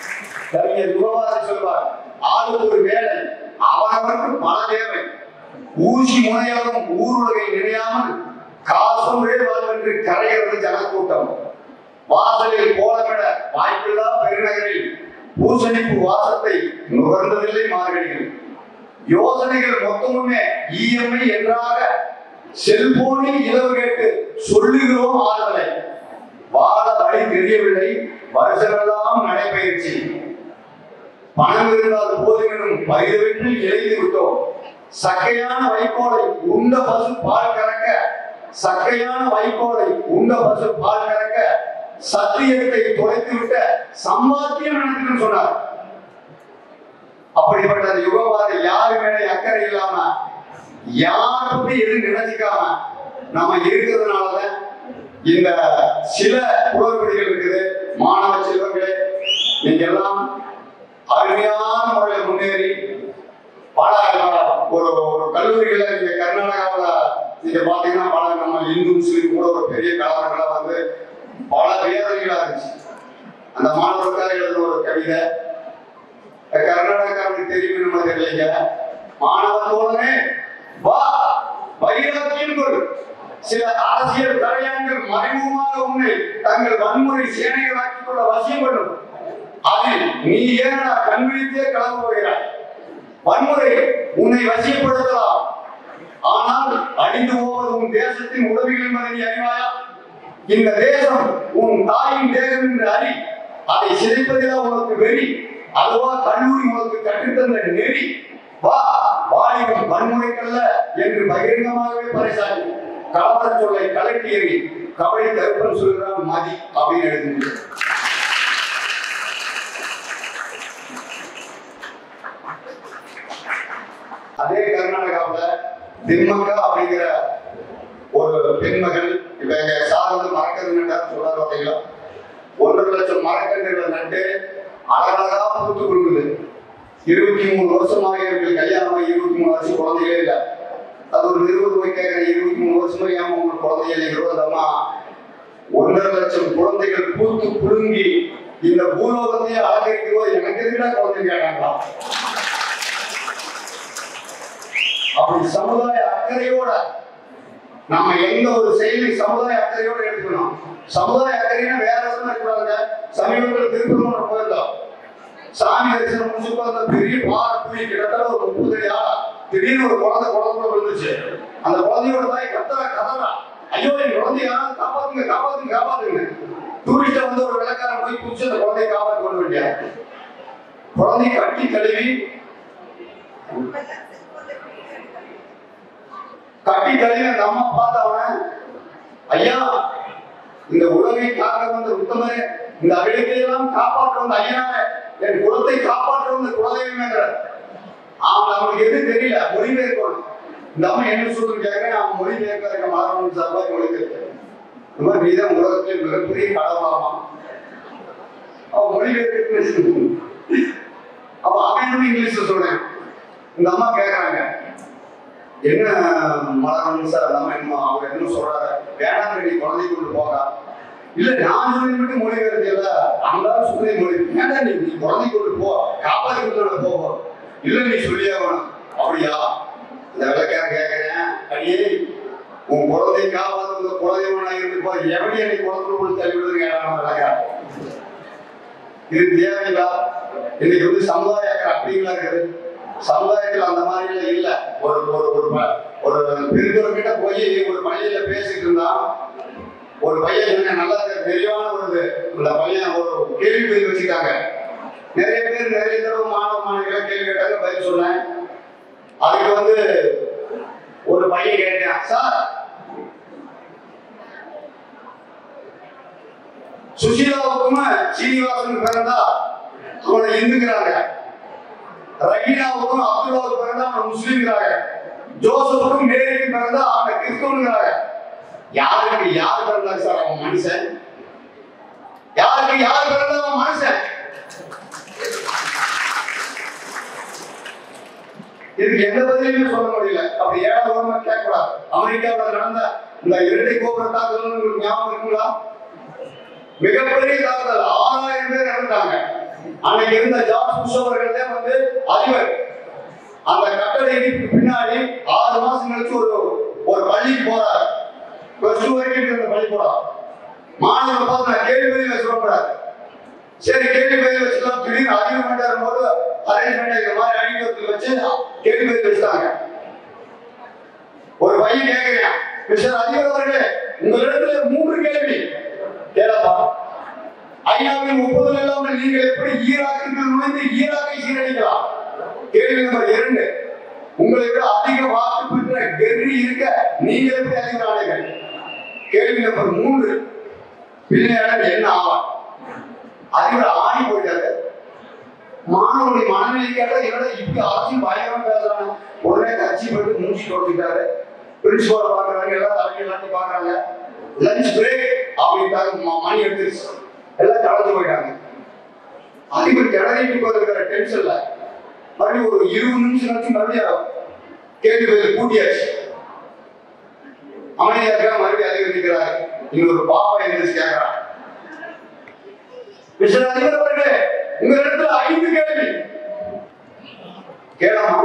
கவிஞர் யுகவாதி சொல்வார் ஆளுக்கு ஒரு வேலை அவனவனுக்கு பல தேவை ஊசி முனையாலும் ஊருலகை நினையாமல் காசொன்றே வாழ்வென்று கரைகிறது ஜனக்கூட்டம் வாசலில் கோலமிட வாய்ப்பில்லா பெருநகரில் பூசணிப்பு வாசத்தை நுகர்ந்ததில்லை மார்கழிகள் யோசனைகள் மொத்தமுமே இஎம்ஐ என்றாக செல்போனில் இரவு கேட்டு சொல்லுகிறோம் ஆறுதலை வாழ வழி தெரியவில்லை வருஷமெல்லாம் நடைபயிற்சி பணம் இருந்தால் போதும் எனும் பயிர்வீட்டில் இழைந்து விட்டோம் சக்கையான வைக்கோலை உண்ட பசு பால் கறக்க சக்கையான வைக்கோலை உண்ட பசு பால் கறக்க சத்தியத்தை தொலைத்து விட்ட சம்பாத்தியம் நடக்குன்னு சொன்னார் அப்படிப்பட்ட அந்த யுகவாத யாரு மேல அக்கறை இல்லாம யார் பத்தி எதுவும் நினைச்சுக்காம நம்ம இருக்கிறதுனாலதான் இந்த சில குளறுபடிகள் இருக்குது மாணவ செல்வங்களே நீங்க எல்லாம் அருமையான முறையில் முன்னேறி பல ஒரு ஒரு கல்லூரிகளை நீங்க கர்நாடகாவுல நீங்க பாத்தீங்கன்னா பல நம்ம இந்து முஸ்லீம் கூட ஒரு பெரிய கலவரங்களா வந்து பல வேதனைகளா இருந்துச்சு அந்த மாணவருக்காக எழுதின ஒரு கவிதை கர்நாடகாவுக்கு தெரியும் நம்ம தெரியலைங்க மாணவ தோழனே வா வைராக்கியம் கொள் சில அரசியல் தலையாண்கள் மறைமுகமாக உன்னை தங்கள் வன்முறை சேனைகளாக்கிக் கொள்ள வசியம் பண்ணும் அதில் நீ ஏனடா கண்விழித்தே கலந்து போகிறாய் வன்முறை உன்னை வசியப்படுத்தலாம் ஆனால் அழிந்து போவது உன் தேசத்தின் உதவிகள் என்பதை நீ அறிவாயா இந்த தேசம் உன் தாயின் தேகம் என்று அறி அதை சிதைப்பதிலா உனக்கு வெறி அதுவா கல்லூரி உனக்கு கற்றுத்தந்த நெறி வா வாலிபம் வன்முறைக்கல்ல என்று பகிரங்கமாகவே பறைசாகி கலவர சொல்லை கலட்டி எறி கபடி தருப்பன் சொல்கிறான் மதி அப்படின்னு எழுதுங்க அதே கர்நாடகாவுல திம்மக்கா அப்படிங்கிற ஒரு பெண்மகள் இப்ப எங்க சார் வந்து மரக்கன்று சொல்றாரு பார்த்தீங்களா ஒன்றரை லட்சம் மரக்கன்றுகளை நட்டு அழகழகா பூத்து கொடுக்குது இருபத்தி மூணு வருஷமாக எங்களுக்கு கல்யாணம் இருபத்தி மூணு வருஷம் குழந்தைகளே இல்லை அது ஒரு நிறுவனம் போய் கேட்கிறேன் இருபத்தி மூணு வருஷமா ஏமா உங்களுக்கு குழந்தைகள் இல்லைங்கிறோம் அந்த அம்மா ஒன்றரை லட்சம் குழந்தைகள் பூத்து புழுங்கி இந்த பூலோகத்தையே அலங்கரிக்கிறோம் எனக்கு எதுக்குடா குழந்தை கேட்டாங்களா அப்படி சமுதாய அக்கறையோட நம்ம எந்த ஒரு செயலை சமுதாய அக்கறையோட எடுத்துக்கணும் சமுதாய அக்கறைனா வேற எதுவும் இருக்கக்கூடாதுங்க சமீபத்தில் திருப்பூர் போயிருந்தோம் சாமி தரிசனம் முடிச்சுட்டு அந்த பெரிய பாறை குழி கிட்டத்தட்ட ஒரு முப்பது அடி ஆழம். திடீர்னு ஒரு குழந்தை குழந்தை விழுந்துச்சு அந்த குழந்தையோட தாய் கத்தரா கதறா ஐயோ என் குழந்தைய காப்பாத்துங்க காப்பாத்துங்க காப்பாத்துங்க டூரிஸ்ட வந்து ஒரு வெள்ளக்காரன் போய் குடிச்சு அந்த குழந்தைய காப்பாற்றி கொண்டு வேண்டிய குழந்தைய கட்டி கழுவி கட்டி கழுவி அந்த அம்மா பார்த்தவன ஐயா இந்த உலகை காக்க வந்த உத்தமரே இந்த அகிலத்தை எல்லாம் காப்பாற்ற வந்த ஐயனாரே என் குலத்தை காப்பாற்ற வந்த குலதெய்வங்கிற அவன் அவனுக்கு எது தெரியல மொழிபெயர்க்கணும் இந்த அம்மா என்ன சொல்லுன்னு கேட்கிறேன் அவன் மொழிபெயர்க்க மாறணும் சார்பாக மொழிபெயர்க்க இந்த மாதிரி நீதான் உலகத்திலே மிகப்பெரிய கடவுளாமா அவன் மொழிபெயர்க்க அப்ப அவன் என்ன இங்கிலீஷ்ல சொல்றேன் இந்த அம்மா கேக்குறாங்க என்ன மலரணும் சார் அந்த அம்மா என்ன அவர் என்ன சொல்றாரு வேண்டாம் நீ குழந்தை கொண்டு போக இல்ல நான் சொல்லி மட்டும் மொழி வருது இல்ல அந்த சொல்லி மொழி வேண்டாம் நீ நீ குழந்தை கொண்டு போ காப்பாத்தி கொண்டு போக இல்ல நீ சொல்லியே வேணும் அப்படியா இந்த விளக்காரன் கேட்கிறேன் அடியே உன் குழந்தை காப்பாத்து உங்க குழந்தைவனா இருந்து போ எப்படி என்னை குழந்தை கொண்டு தள்ளி விடுறது கேட்டான் விளக்காரன் இது தேவையில்லா இன்னைக்கு வந்து சமுதாய அக்கறை அப்படிங்களா இருக்குது சமுதாயத்துல அந்த மாதிரி எல்லாம் இல்ல ஒரு ஒரு ஒரு ப- ஒரு பெருந்தவர் கிட்ட போய் ஒரு பள்ளியில பேசிட்டு இருந்தான் ஒரு பையன் சொன்ன நல்லா தெ- தெளிவான ஒரு இது. இந்த பையன் ஒரு கேள்வி பதில் வச்சுட்டாங்க நிறைய பேர் நிறைய தடவை மாணவ மாணவிகளை கேள்வி கேட்டாங்க பதில் சொன்னேன் அதுக்கு வந்து ஒரு பையன் கேட்டான் சார் சுஷீலாவுக்கும் சீனிவாசன் பிறந்தா அவனை இந்துக்கிறாங்க ரஹீனாவுக்கும் அப்துல்லாவுக்கு பிறந்தா அவனை முஸ்லீம்ங்கிறாங்க ஜோசப்புக்கும் மேரிக்கும் பிறந்தா அவனை கிறிஸ்தவனுங்கிறாங்க யாருக்கு யார் பிறந்தா சார் அவன் மனுஷன் யாருக்கு யார் பிறந்தா அவன் மனுஷன் இதுக்கு எந்த பதிலையுமே சொல்ல முடியல அப்படி ஏழாவது கவர்மெண்ட் கேட்கக்கூடாது அமெரிக்காவில் நடந்த இந்த இரட்டை கோபுர தாக்குதல் உங்களுக்கு ஞாபகம் இருக்குங்களா மிகப்பெரிய தாக்குதல் ஆறாயிரம் பேர் இறந்தாங்க அன்னைக்கு இருந்த ஜார்ஜ் புஷ் அவர்கள் தான் வந்து அதிபர் அந்த கட்டட இடிப்புக்கு பின்னாடி ஆறு மாசம் கழிச்சு ஒரு ஒரு பள்ளிக்கு போறார் பிளஸ் டூ வரைக்கும் இருக்கிற அந்த பள்ளி போறார் மாணவர்கள் பார்த்து நான் கேள்வி பதில் சொல்லக்கூடாது சரி கேள்வி பதில் வச்சுக்கலாம் திடீர்னு அக்ரிமெண்ட் வரும்போது அரேஞ்ச்மெண்ட் இந்த மாதிரி அடிக்கிறதுக்கு வச்சு கேள்வி பதில் வச்சுட்டாங்க ஒரு பையன் கேட்கிறேன் மிஸ்டர் அதிபர் அவர்களே உங்களிடத்துல மூன்று கேள்வி கேளப்பா ஐநாவின் ஒப்புதல் இல்லாமல் நீங்கள் எப்படி ஈராக்கிற்குள் நுழைந்து ஈராக்கை சீரழிக்கலாம் கேள்வி நம்பர் இரண்டு உங்களை விட அதிக வாக்கு பெற்ற கெர்ரி இருக்க நீங்கள் எப்படி அதிகாரிகள் கேள்வி நம்பர் மூன்று பிள்ளையாளர் என்ன ஆவார் அதிபர் ஆணி போயிட்டாரு மாணவனுடைய மனநிலை கேட்டா என்னடா இப்படி அரசியல் பயங்கரமா பேசுறாங்க உடனே கட்சி போட்டு மூஞ்சி கொடுத்துட்டாரு பிரின்சிபால பாக்குறாங்க எல்லாம் தலைமை எல்லாத்தையும் பாக்குறாங்க லஞ்ச் பிரேக் அப்படின்ட்டாங்க ம- மணி எடுத்துருச்சு எல்லாம் கலந்து போயிட்டாங்க அதிபர் கிளறிட்டு போயிருக்கிற டென்ஷன்ல மறுபடியும் ஒரு இருபது நிமிஷம் கழிச்சு மறுபடியும் கேள்வி பதில் கூட்டியாச்சு அமைதியா இருக்கா மறுபடியும் அதிபர் நிற்கிறாரு இன்னொரு பாப்பா எழுந்திரிச்சு கேட்கிறான் மிஸ்டர் அதிபர் அவர்களே உங்க இடத்துல ஐந்து கேள்வி கேளாமா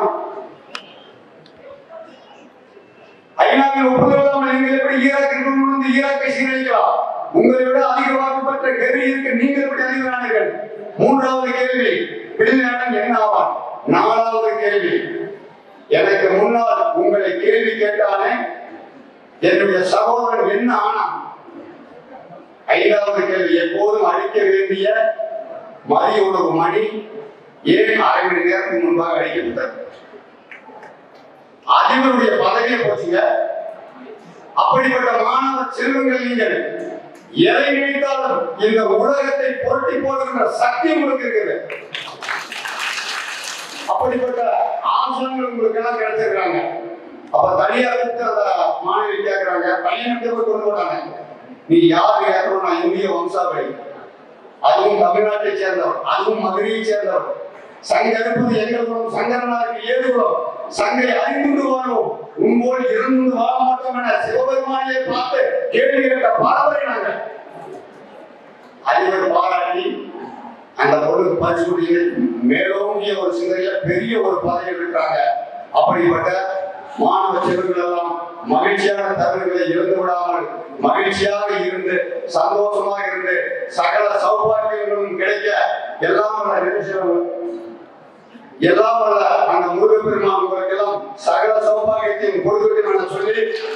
ஐநாவின் ஒப்புதல் இல்லாமல் நீங்கள் எப்படி ஈராக்கிற்கு நுழைந்து ஈராக்கை சீரழிக்கலாம் உங்களை விட அதிக வாக்கு பெற்ற கெரி இருக்க நீங்கள் எப்படி அதிகமானீர்கள் மூன்றாவது கேள்வி பிள்ளையாளன் என்ன ஆவான் நாலாவது கேள்வி எனக்கு முன்னால் உங்களை கேள்வி கேட்டானே என்னுடைய சகோதரன் என்ன ஆனான் ஐந்தாவது கேள்வி எப்போதும் அழிக்க வேண்டிய மதிய உணவு மணி ஏன் அரை மணி நேரத்துக்கு முன்பாக அடிக்கப்பட்டது அதிபருடைய பதவியை போச்சுங்க அப்படிப்பட்ட மாணவ செல்வங்கள் நீங்கள் எதை நினைத்தாலும் இந்த உலகத்தை புரட்டி போடுகின்ற சக்தி உங்களுக்கு இருக்குது அப்படிப்பட்ட ஆசனங்கள் உங்களுக்கு எல்லாம் கிடைச்சிருக்காங்க அப்ப தனியா கூப்பிட்டு அந்த மாணவி கேட்கிறாங்க பையனுக்கு போய் கொண்டு போனாங்க நீ யார் கேட்கணும் நான் இந்திய வம்சாவளி அதுவும் தமிழ்நாட்டை சேர்ந்தவர் அதுவும் மதுரையை சேர்ந்தவர் சங்க இருப்பது எங்கள் குலம் சங்கரனாருக்கு ஏது குலம் சங்கை அறிந்து வாழும் உன்போல் இருந்து வாழ மாட்டோம் என சிவபெருமானியை பார்த்து கேள்வி கேட்ட பரம்பரை நாங்கள் அதிபர் பாராட்டி அந்த பொண்ணுக்கு பரிசு கொடுத்தீங்க மேலோங்கிய ஒரு சிந்தனையில பெரிய ஒரு பதவியில் இருக்காங்க அப்படிப்பட்ட மாணவ செல்வங்கள் எல்லாம் மகிழ்ச்சியான தருணங்களை இழந்து விடாமல் மகிழ்ச்சியாக இருந்து சந்தோஷமாக இருந்து சகல சௌபாகியங்களும் கிடைக்க எல்லாம் வல்ல நினைச்சவங்க எல்லாம் வல்ல அந்த முருகப்பெருமான் உங்களுக்கு எல்லாம் சகல சௌபாகியத்தையும் கொடுக்கட்டும் என சொல்லி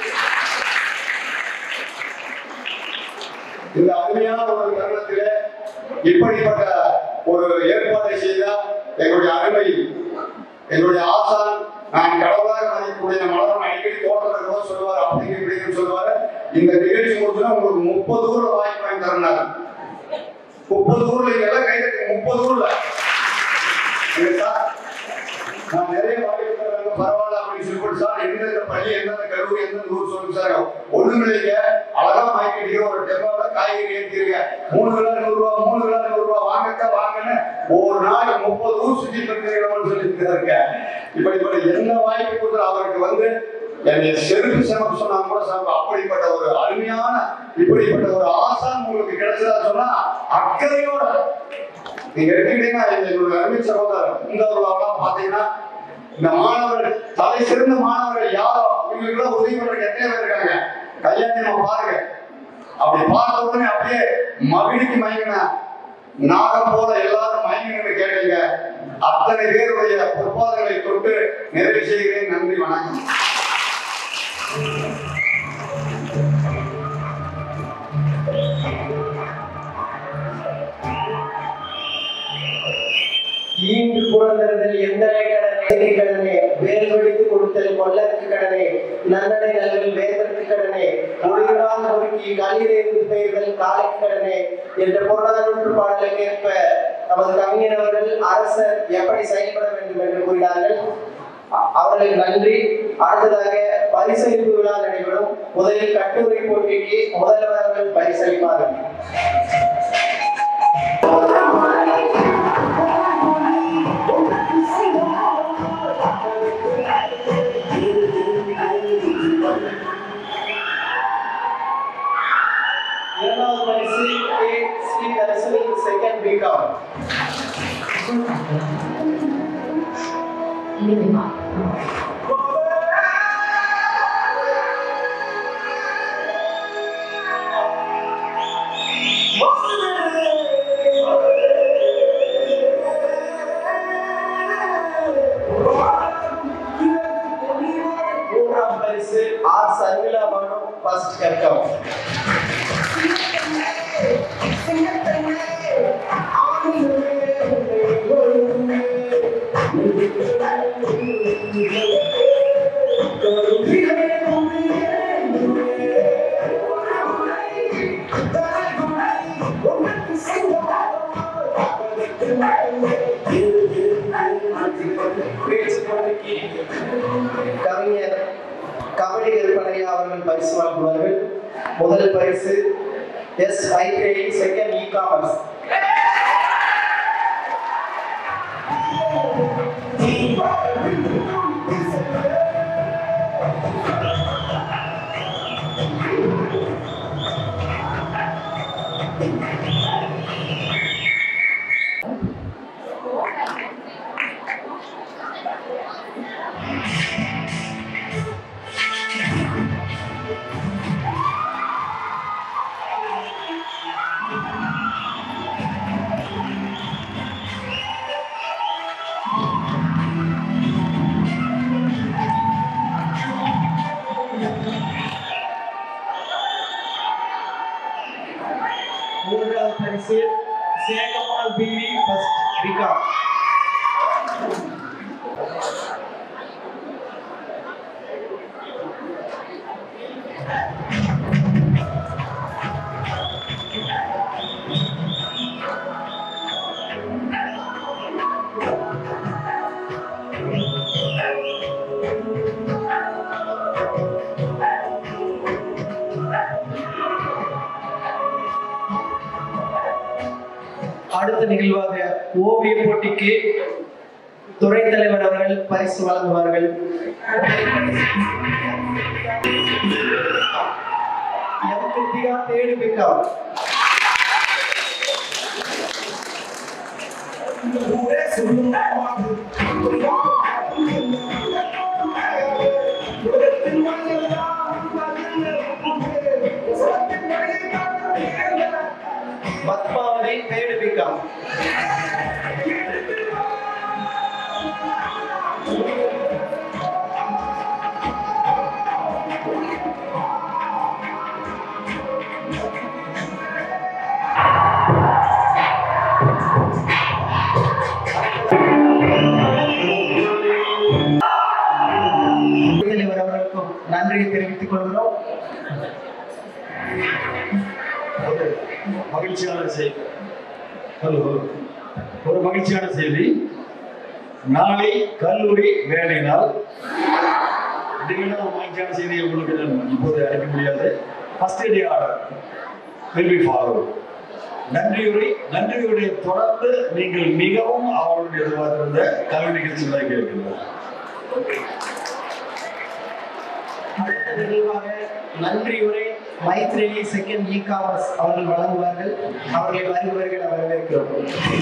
இந்த அருமையான ஒரு தருணத்திலே இப்படிப்பட்ட ஒரு ஏற்பாட்டை செய்த எங்களுடைய அருமை எங்களுடைய ஆசான் நான் கடவுளாக மதிக்கக்கூடிய மலரும் அடிக்கடி தோட்டத்தில் கூட சொல்லுவார் அப்படிங்க இப்படின்னு சொல்லுவார் இந்த நிகழ்ச்சி முடிச்சுன்னா உங்களுக்கு முப்பது ஊர்ல வாய்ப்பு வாங்கி தரणार முப்பது ஊர்ல இங்க எல்லாம் கை தட்டி முப்பது ஊர்ல இல்ல சார் நான் நிறைய வாய்ப்பு தராங்க பரவாயில்ல அப்படின்னு சொல்லி சார் எந்தெந்த பள்ளி எந்தெந்த கல்லூரி எந்தெந்த ஊர் சொல்லுங்க சார் ஒண்ணும் இல்லைங்க அழகா வாங்கிட்டீங்க ஒரு டெம்போல காய்கறி ஏற்றிருங்க மூணு கிலோ நூறு ரூபா மூணு கிலோ நூறு ரூபா வாங்கக்கா வாங்கன்னு ஒரு நாள் முப்பது ஊர் சுத்தி இருக்கிறீங்கன்னு சொல்லியிருக்காருங்க இப்படிப்பட்ட எந்த வாய்ப்பு கொடுத்தாலும் அவருக்கு வந்து என்னை செருப்பு செமக்கு சொன்னாங்க கூட சார் அப்படிப்பட்ட ஒரு அருமையான இப்படிப்பட்ட ஒரு ஆசான் உங்களுக்கு கிடைச்சதா சொன்னா அக்கறையோட நீங்க எடுத்துக்கிட்டீங்கன்னா எங்களுடைய அருமை சகோதரர் இந்த பாத்தீங்கன்னா இந்த மாணவர்கள் தலை சிறந்த மாணவர்கள் யாரோ இவங்களுக்கு உதவி பண்றதுக்கு எத்தனை பேர் இருக்காங்க கல்யாணி நம்ம பாருங்க அப்படி பார்த்த உடனே அப்படியே மகிழ்ச்சி மயங்கின நாகம் போல எல்லாரும் மயங்கினு கேட்டீங்க அத்தனை பேருடைய பொற்பாதங்களை தொட்டு நிறைவு செய்கிறேன் நன்றி வணக்கம் ஈண்டு புறந்தறுதல் எந்தனை கடனே எதிரி கடனே வேல் வெடித்து கொடுத்தல் கொல்லற்கு கடனே நன்னடை நல்கல் வேதற்கு கடனே மொழிகளால் ஒருக்கி கல்லீரேந்து பெயர்கள் காலைக்கு கடனே என்ற புறநானூற்று பாடலுக்கு ஏற்ப நமது கவிஞர் அவர்கள் அரசர் எப்படி செயல்பட வேண்டும் என்று கூறினார்கள் அ- அவர்களுக்கு நன்றி அடுத்ததாக பரிசளிப்பு விழா நடைபெறும் முதலில் கட்டுரை போட்டிக்கு முதல்வர் அவர்கள் பரிசளிப்பார்கள் இரண்டாவது பரிசு K Sri Dharshini second B Com இனிமைமா மூன்றாம் பரிசு ஆர் சர்மிளா மனு ஃபர்ஸ்ட் கட்டம் பேச்சு போட்டிக்கு கவிஞர் கபடி கற்பனையா அவர்கள் பரிசு வழங்குவார்கள் முதல் பரிசு எஸ் ஐகேஇ செகண்ட் இ காமர்ஸ் மூன்றாவது பரிசு சேகமால் பிவி ஃபர்ஸ்ட் பிகாம் அடுத்த நிகழ்வாக ஓவிய போட்டிக்கு துறை தலைவர் அவர்கள் பரிசு வழங்குவார்கள் எம் கிருத்திகா தேடு பிகாம் பத்மாவதி தேடு பிகாம் தலைவர் அவர்களுக்கும் நன்றியை தெரிவித்துக் கொள்கிறோம் ஒரு மகிழ்ச்சியான செய்தி ஹலோ ஹலோ ஒரு மகிழ்ச்சியான செய்தி நாளை கல்லூரி வேலை நாள் திடீர்னு ஒரு மகிழ்ச்சியான செய்தியை உங்களுக்கு நான் இப்போது அளிக்க முடியாது first day order will be followed நன்றியுரை நன்றியுரை தொடர்ந்து நீங்கள் மிகவும் அவர்களுடைய எதிர்பார்த்திருந்த கல்வி நிகழ்ச்சிகளை கேட்கிறோம் அடுத்த நிகழ்வாக நன்றியுரை மைத்ரேயி செகண்ட் இ காமர்ஸ் அவர்கள் வழங்குவார்கள் அவர்களை வருகிறவர்கள் வரவேற்கிறோம்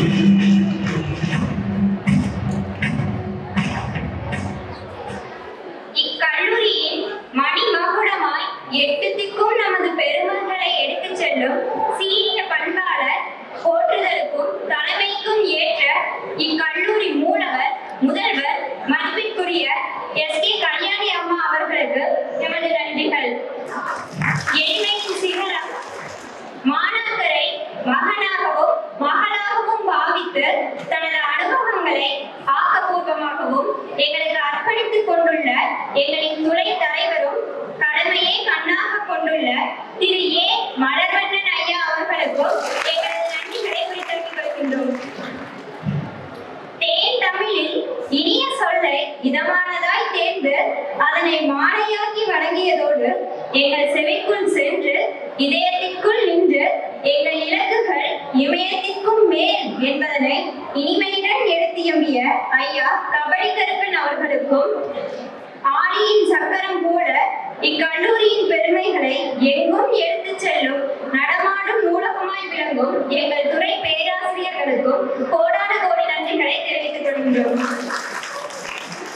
இக்கல்லூரியின் மணிமகுடமாய் எட்டு திக்கும் நமது பெருமக்களை எடுத்துச் செல்லும் சீரிய பண்பாளர் போற்றுதலுக்கும் தலைமைக்கும் ஏற்ற இக்கல்லூரி மூலவர் முதல்வர் மதிப்பிற்குரிய எஸ் கே கல்யாணி அம்மா அவர்களுக்கு எமது நன்றிகள் எளிமைக்கு சிகரம் மாணாக்கரை மகனாகவும் மகளாகவும் பாவித்து தனது அனுபவங்களை ஆக்கப்பூர்வமாகவும் எங்களுக்கு அர்ப்பணித்துக் கொண்டுள்ள எங்களின் துறை தலைவரும் கடமையை கண்ணாக கொண்டுள்ள திரு ஏ மலர்வண்ணன் ஐயா அவர்களுக்கும் எங்களது நன்றிகளை குறித்தறிவித்துக் கொள்கின்றோம் தேன் தமிழில் இனிய சொல்லை இதமானதாய் தேர்ந்து அதனை மாலையாக்கி வழங்கியதோடு எங்கள் செவிக்குள் சென்று இதயத்திற்குள் நின்று எங்கள் இலக்குகள் இமயத்திற்கும் மேல் என்பதனை இனிமையுடன் எடுத்தியம்பிய ஐயா கபடி கருப்பன் அவர்களுக்கும் ஆடியின் சக்கரம் போல இக்கல்லூரியின் பெருமைகளை எங்கும் எடுத்துச் செல்லும் நடமாடும் நூலகமாய் விளங்கும் எங்கள் துறை பேராசிரியர்களுக்கும் கோடான கோடி நன்றிகளை தெரிவித்துக் கொள்கின்றோம்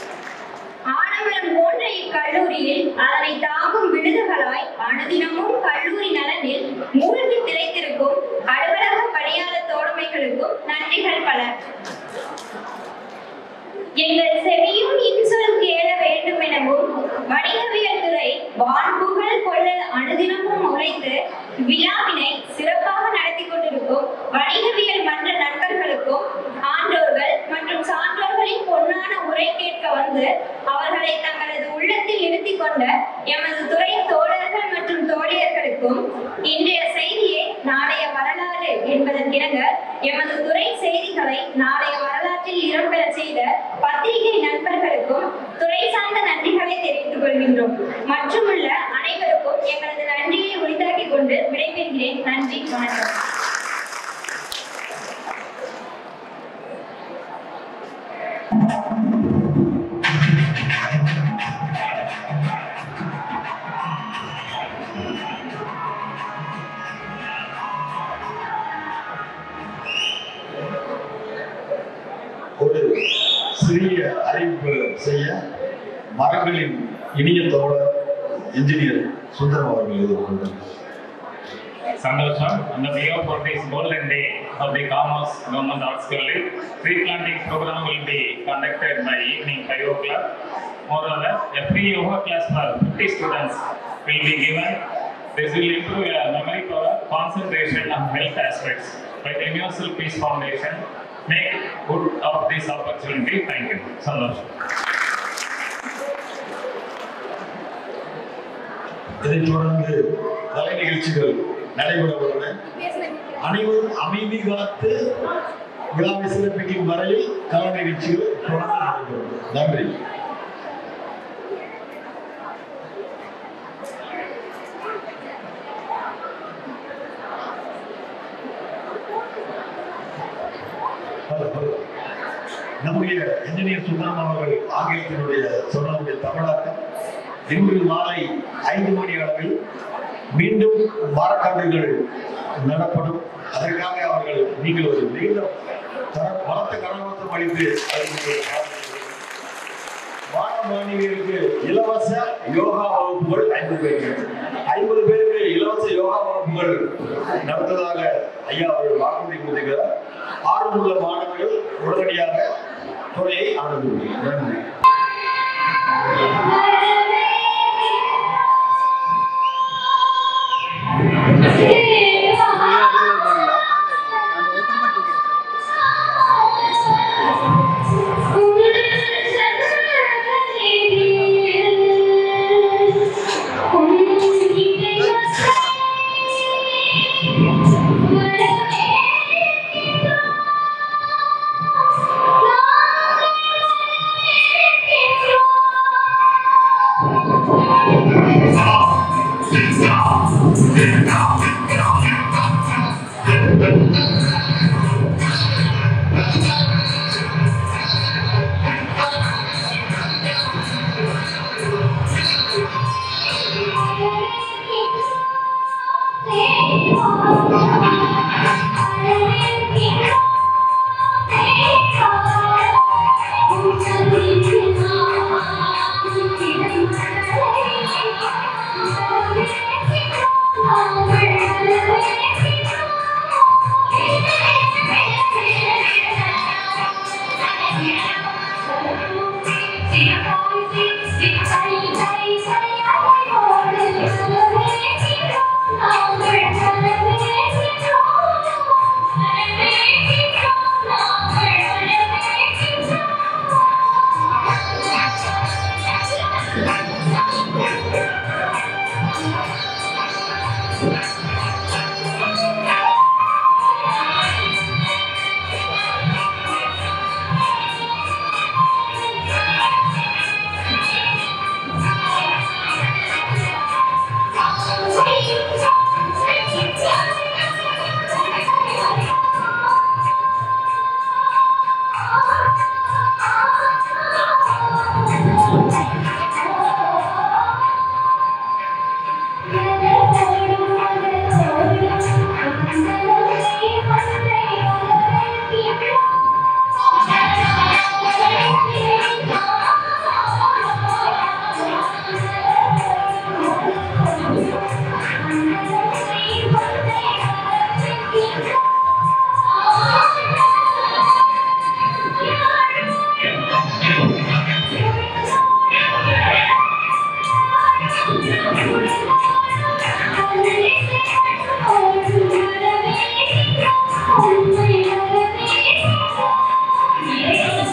எங்கள் செவியும் இன்சொல் கேள வேண்டும் எனவும் வணிகவியல் துறை வான்புகழ் கொள்ள அனுதினமும் உழைத்து விழாவினை சிறப்பாக நடத்தி கொண்டிருக்கும் வணிகவியல் மன்ற நண்பர்களுக்கும் ஆன்றோர்கள் மற்றும் சான்றோர்களின் பொன்னான உரை கேட்க வந்து அவர்களை தங்களது உள்ளத்தில் நிறுத்திக் கொண்ட எமது துறை தோழர்கள் மற்றும் தோழியர்களுக்கும் இன்றைய செய்தியை நாளைய வரலாறு என்பதற்கிணங்க எமது துறை செய்திகளை நாளைய வரலாற்றில் இடம்பெற செய்த பத்திரிகை நண்பர்களுக்கும் துறை சார்ந்த நன்றிகளை தெரிவித்துக் கொள்கின்றோம் மற்றுமுள்ள அனைவருக்கும் எங்களது நன்றியை உரித்தாக்கிக் கொண்டு விடைபெறுகிறேன் நன்றி வணக்கம் ஒரு சிறிய அறிவிப்பு செய்ய மரங்களின் இனிய தோழர் இன்ஜினியர் சுந்தரம் அவர்கள் எதிர்கொண்டார் Sandosha, on the behalf of this golden day of the Commerce Government Arts College, tree planting program will be conducted by evening 5 o'clock. Moreover, a free yoga class for 50 students will be given. This will improve your memory power, concentration and health aspects by the Universal Peace Foundation. Make good of this opportunity. Thank you. Sandosh. இதைத் தொடர்ந்து கலை நிகழ்ச்சிகள் நடைபெற உள்ளன அனைவரும் அமைதி காத்து விழாவை சிறப்பிக்கும் வரையில் கலை நிகழ்ச்சிகள் தொடர்ந்து நடைபெறும் நன்றி ஹலோ, ஹலோ. நம்முடைய இன்ஜினியர் சுந்தரம் அவர்கள் ஆங்கிலத்தினுடைய சொன்னவுடைய தமிழாக்கம் இன்று மாலை ஐந்து மணி அளவில் மீண்டும் மரக்கன்றுகள் நடப்படும் அதற்காக அவர்கள் நீங்கள் ஒரு மிகுந்த தர- பலத்த கரகோத்தம் அளித்து அதற்கு மாணவ மாணவியருக்கு இலவச யோகா வகுப்புகள் ஐம்பது பேருக்கு ஐம்பது பேருக்கு இலவச யோகா வகுப்புகள் நடத்துவதாக ஐயா அவர்கள் வாக்குறுதி கொடுத்திருக்கிறார் ஆர்வமுள்ள மாணவர்கள் உடனடியாக துறையை அணுகுங்கள் நன்றி Thank you.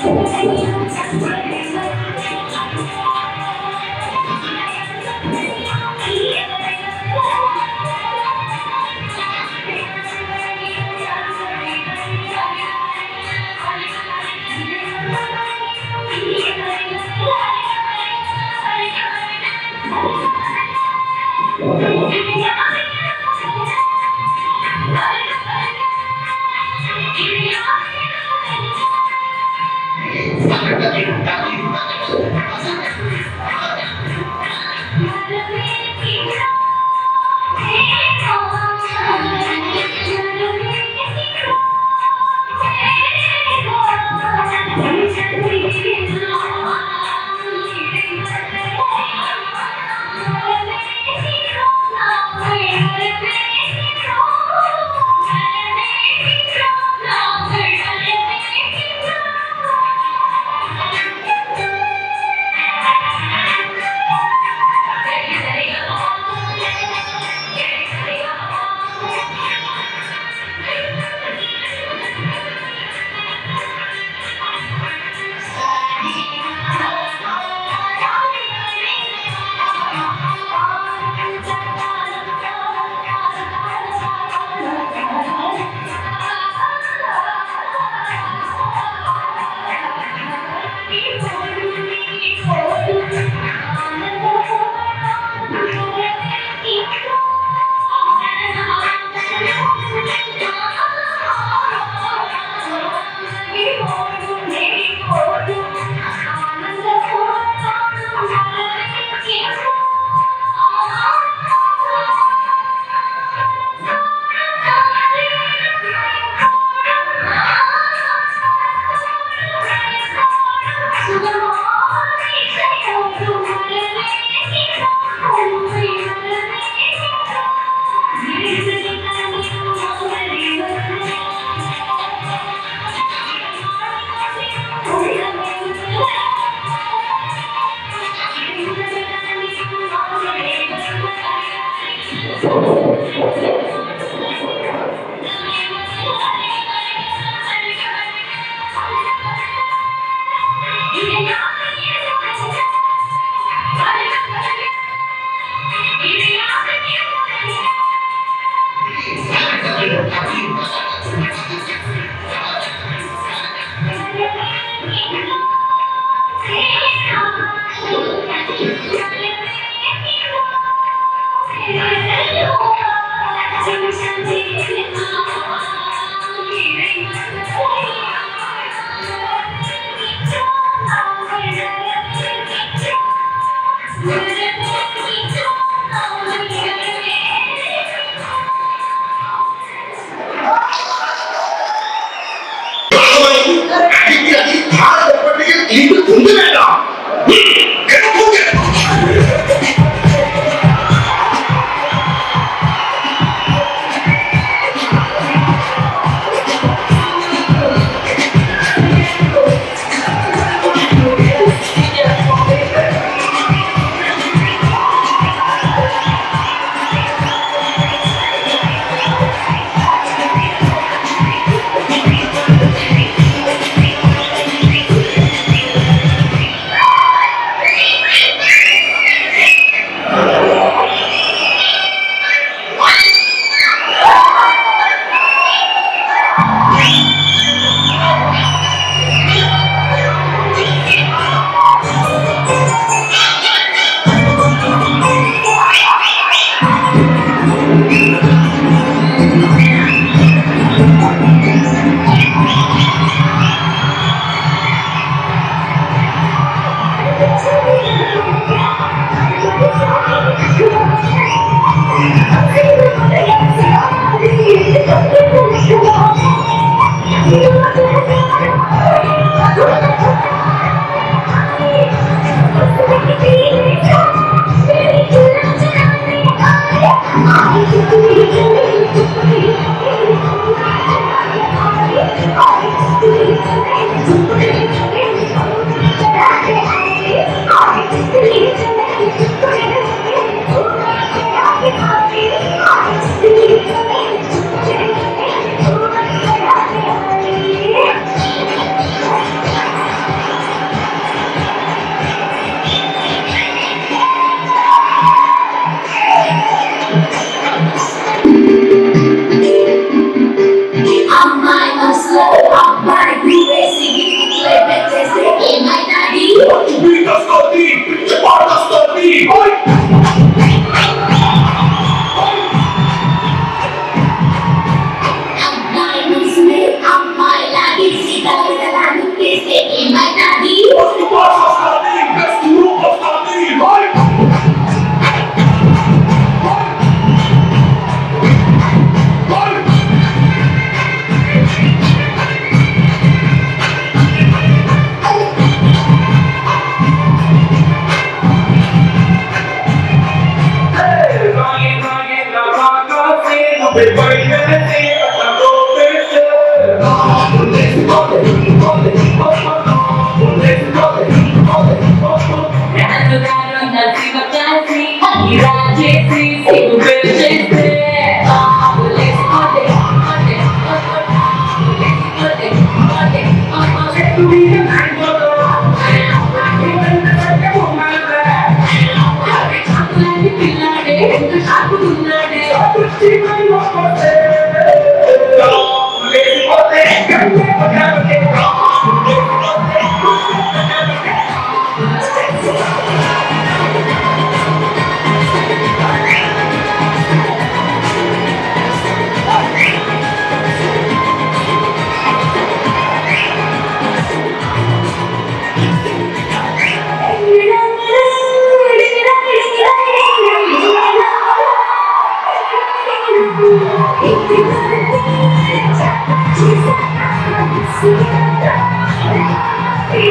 அடிக்கடி பாரத பட்டியல் இங்கு துண்டு வேண்டாம் கிளம்புங்க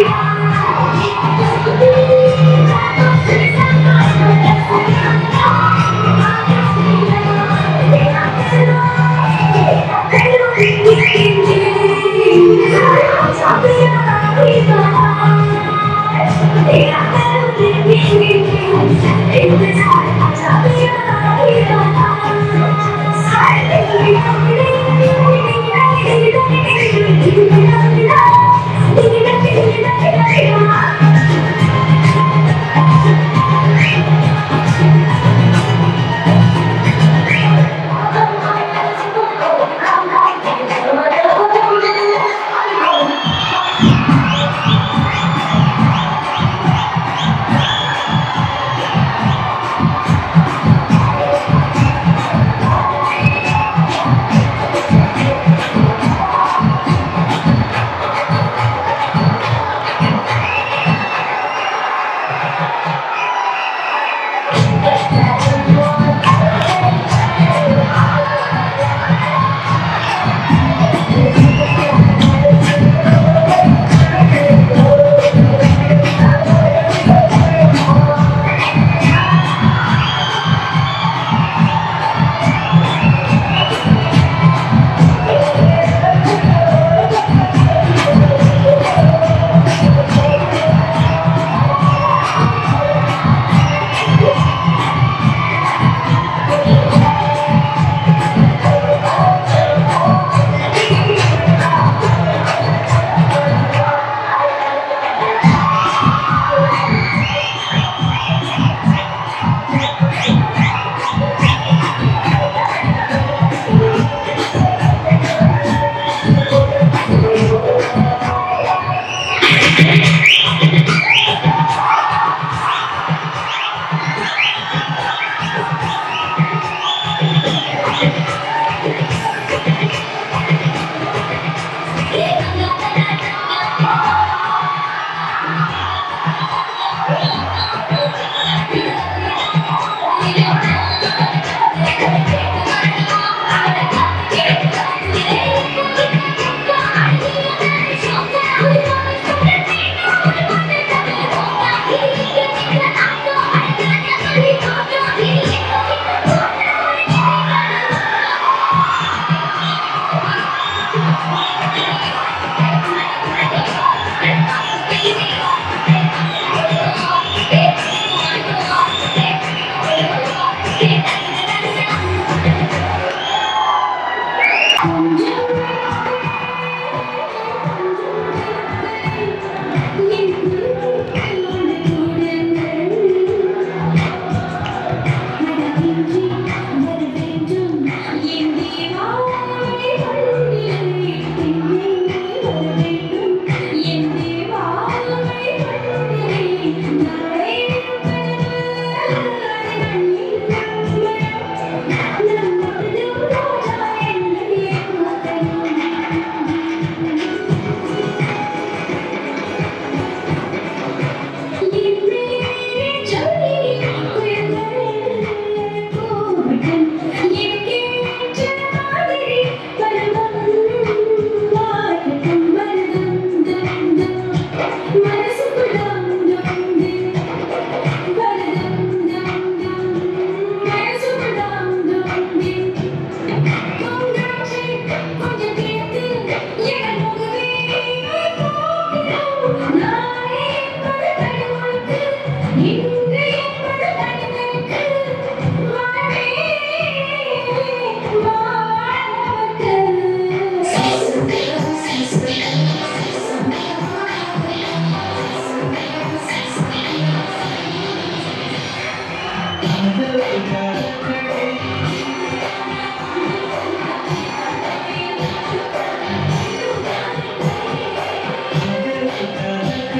Thank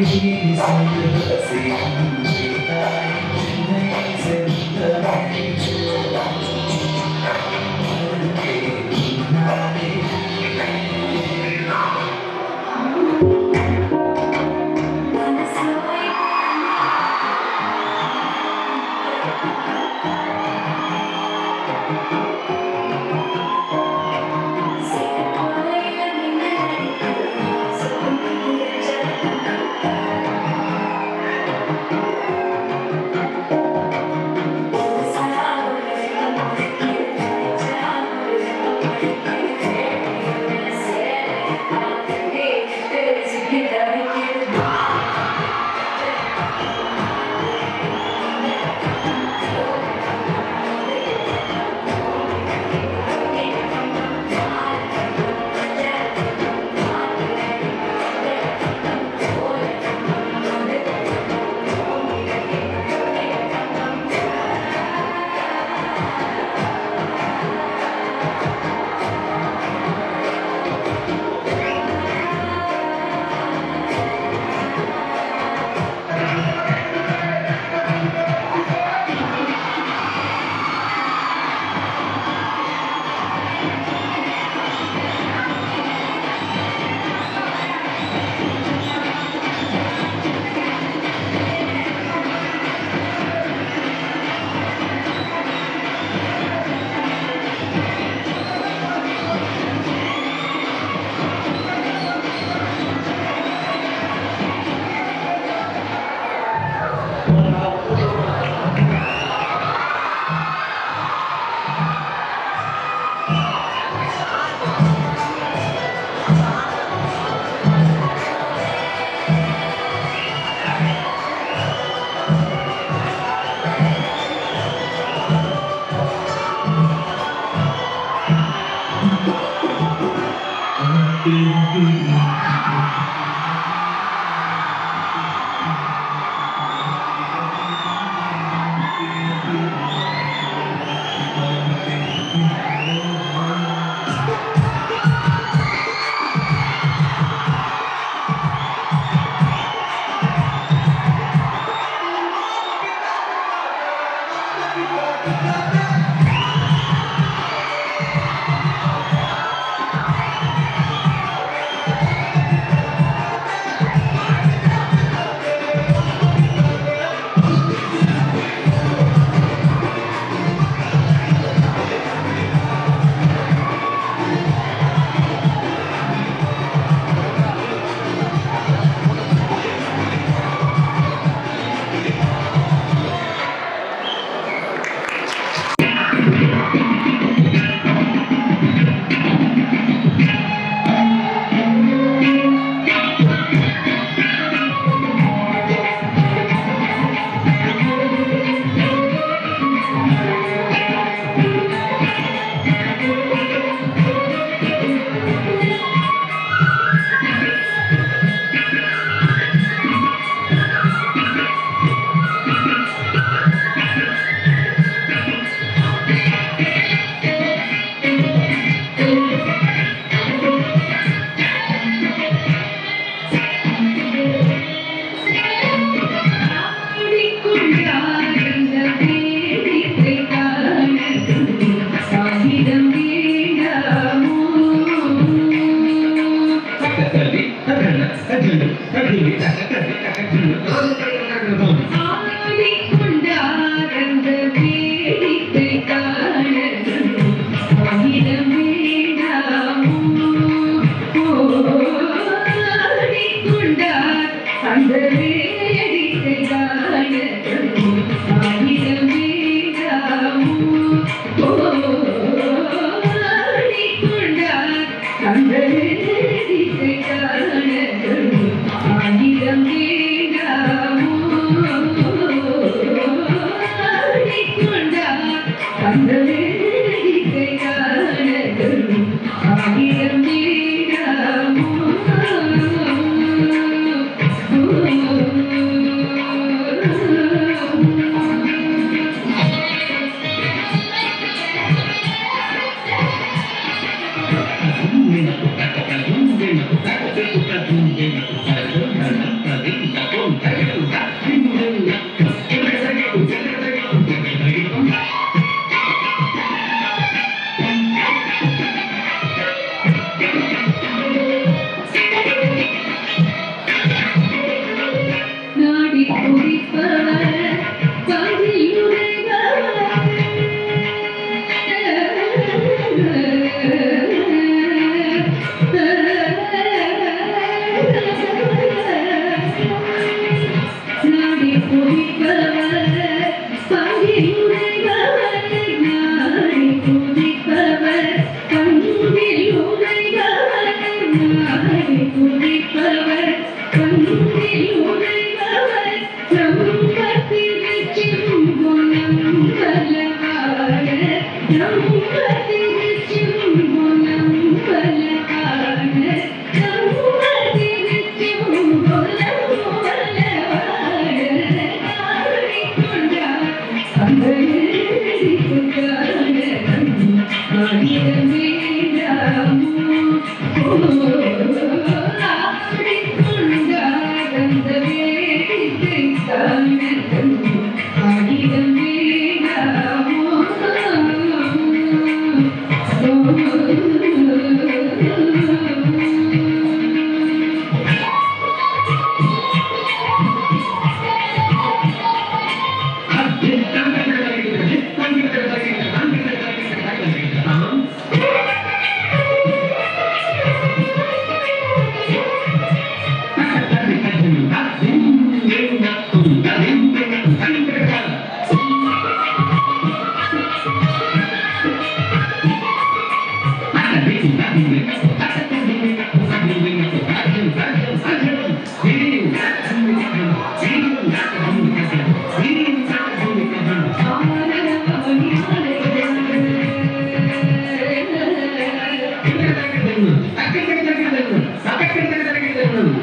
ஆயிரம்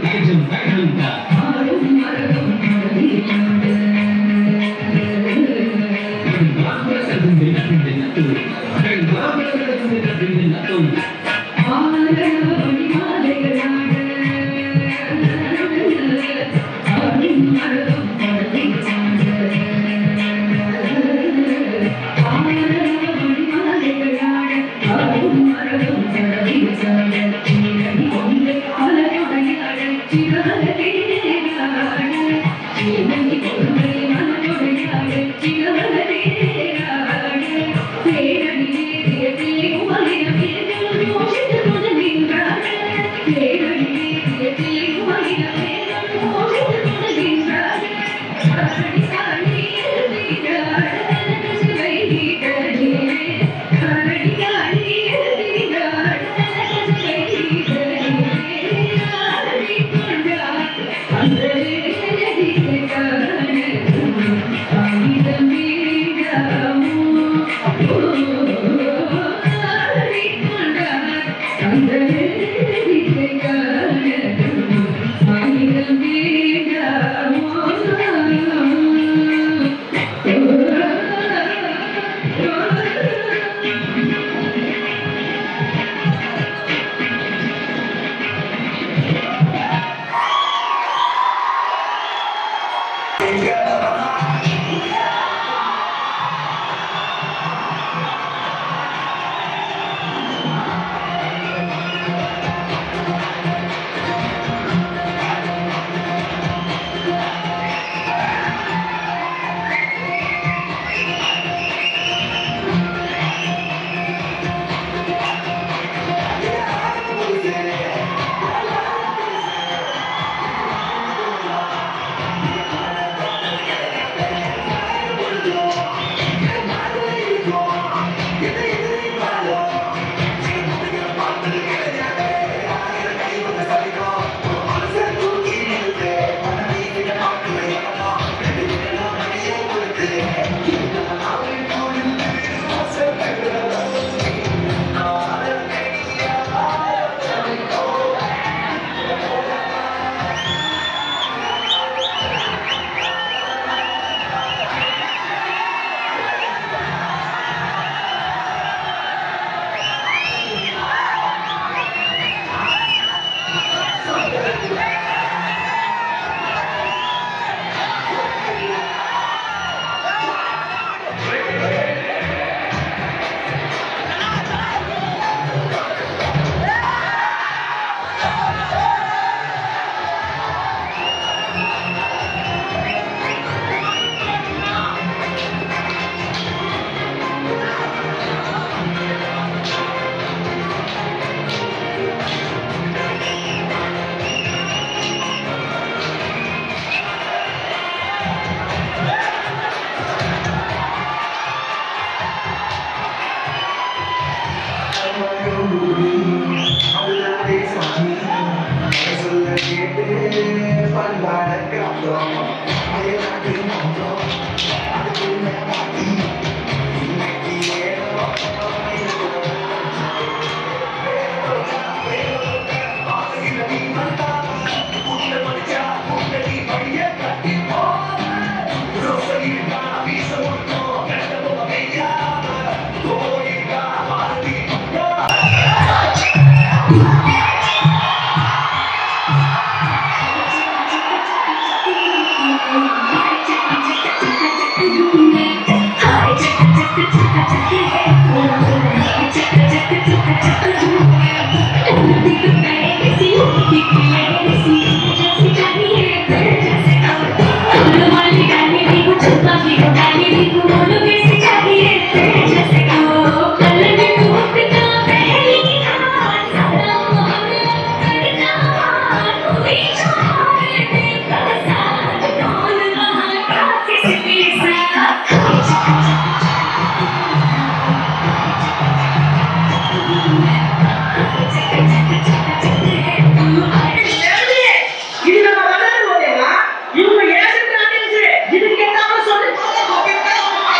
இது நம்ம வளர்ந்து போதேமா இவங்க ஏன் இது கேட்காம சொல்லு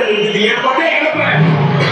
இருக்குது என் பக்கம் எழுப்புறேன்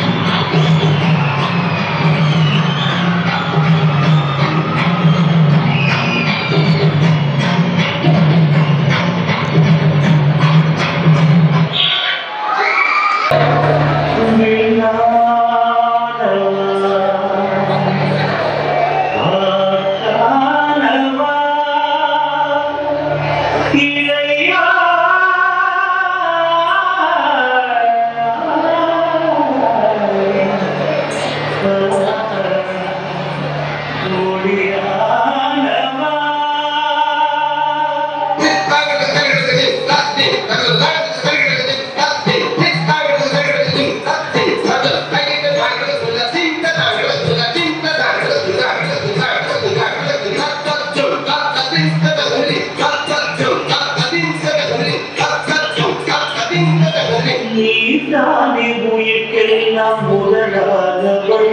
நீதானே உயிர்க்கெல்லாம் முதலானவள்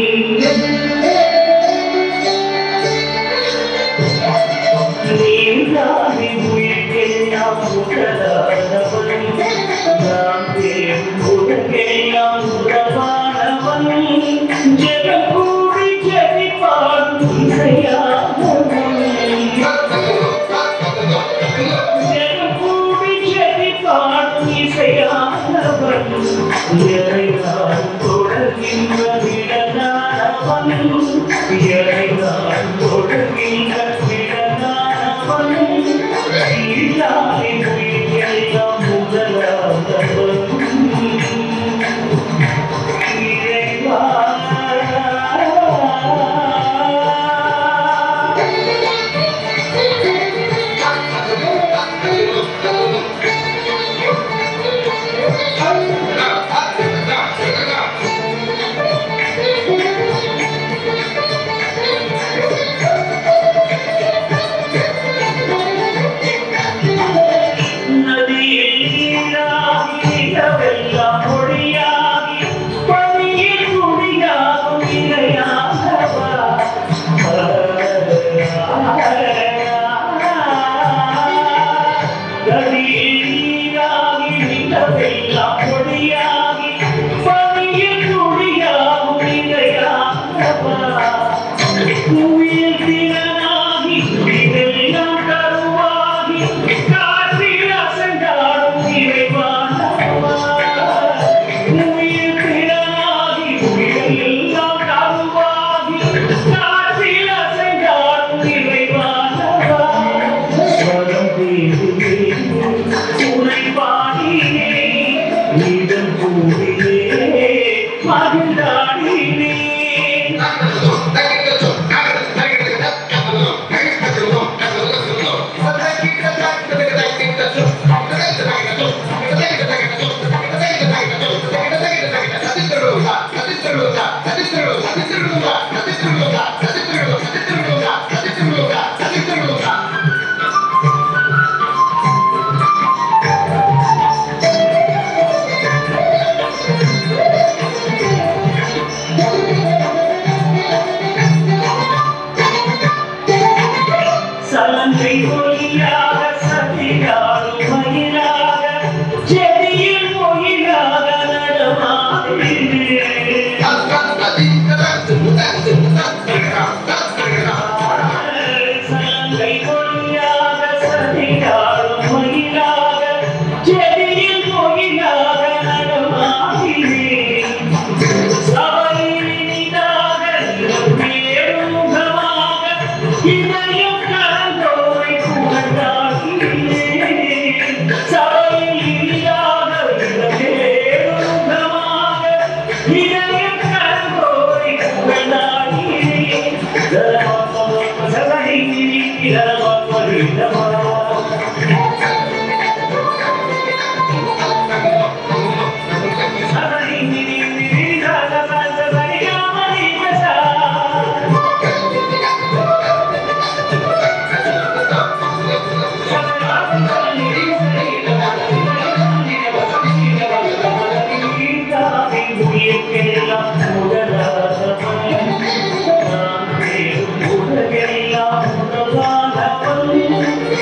நீதானே உயிர்க்கெல்லாம் முதலானவள் நான் தேடும் உலகெல்லாம் உறவானவள் ஜெகக்கூடி ஜெபிப்பாடும் இசையானவள் ஜெகக்கூடி ஜெபிப்பாடும் இசையானவள் இறைவன் தொடர்கின்ற விடனானவன் இறைவன் தொடர்கின்ற விடனானவன் இல்லாமை எல்லாம் முதலாதவன் இறைவா நதியில் நீராகி நிலவெல்லாம் ஒளியாகி பனியில் துளியாகும் இணையாகவா நதியில் நீராகி நிலவெல்லாம் ஒளியாகி பனியில் துளியாகும் இணையாகவா உயிர் திறனாகி இதெல்லாம் கருவாகி காற்றில் அசைந்தாடும் இறைவானவா உயிர் திறனாகி இதெல்லாம் கருவாகி காற்றில் அசைந்தாடும் இறைவானவா ஸ்வரம் தேடியே உனை பாடினே இதன் கூடியே மகிழ்ந்தாடினே சலங்கை ஒளியாக சதிகாரும் மயிலாக செடியில் மொயிலாக நடமாடினேன் சலங்கை ஒளியாக சதிகாரும் மயிலாக செடியில் மொயிலாக நடமாடினேன் சபையினிதாக பேரும் முகமாக இதயம் கலந்தோரை புகழ்ந்தாகினேன் சபையினிதாக பேரும் முகமாக இதயம் கலந்தோரை புகழ்ந்தாகினேன் தரமாத்மா சபையினி தரமாத்மா உலகெல்லாம்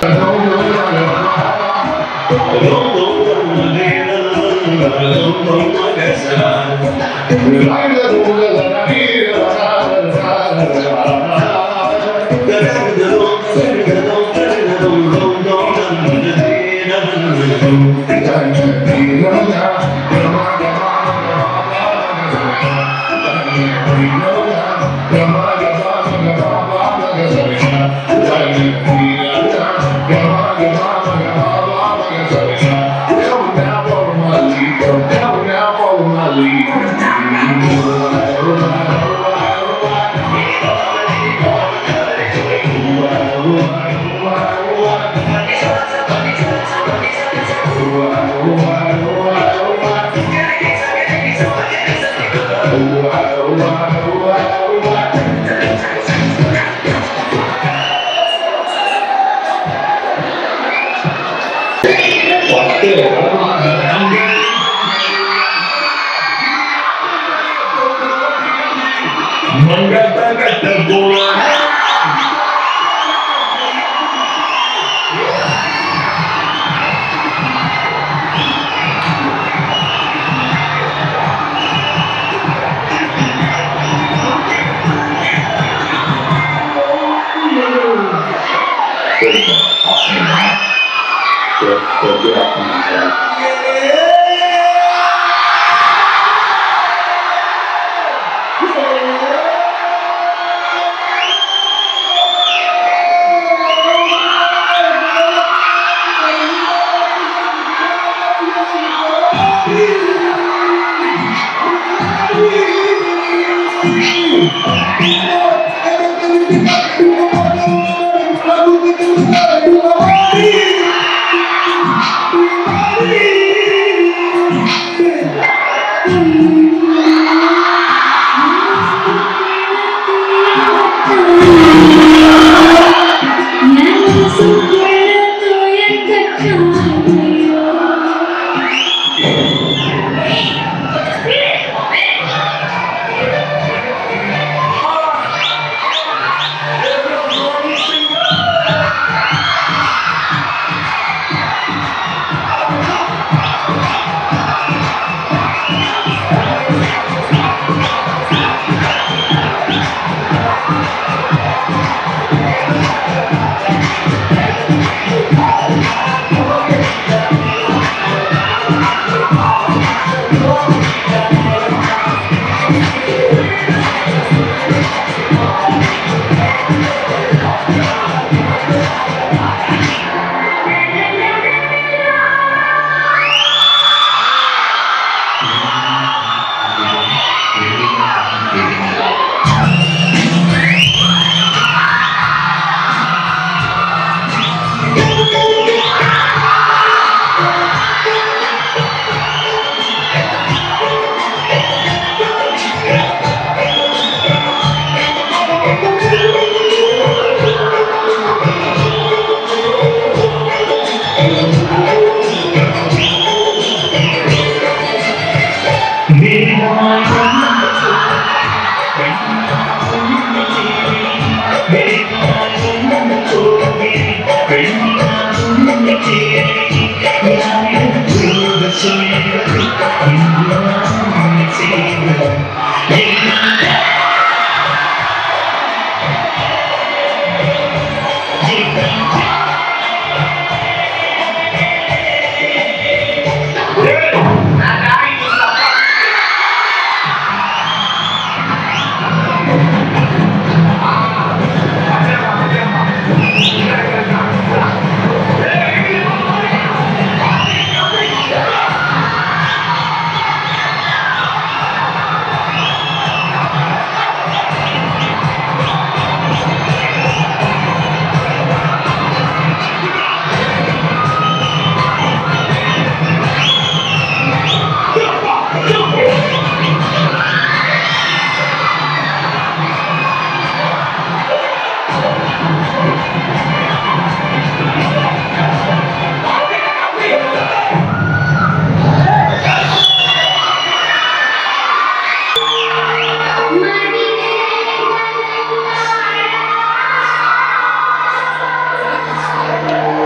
மனிதன்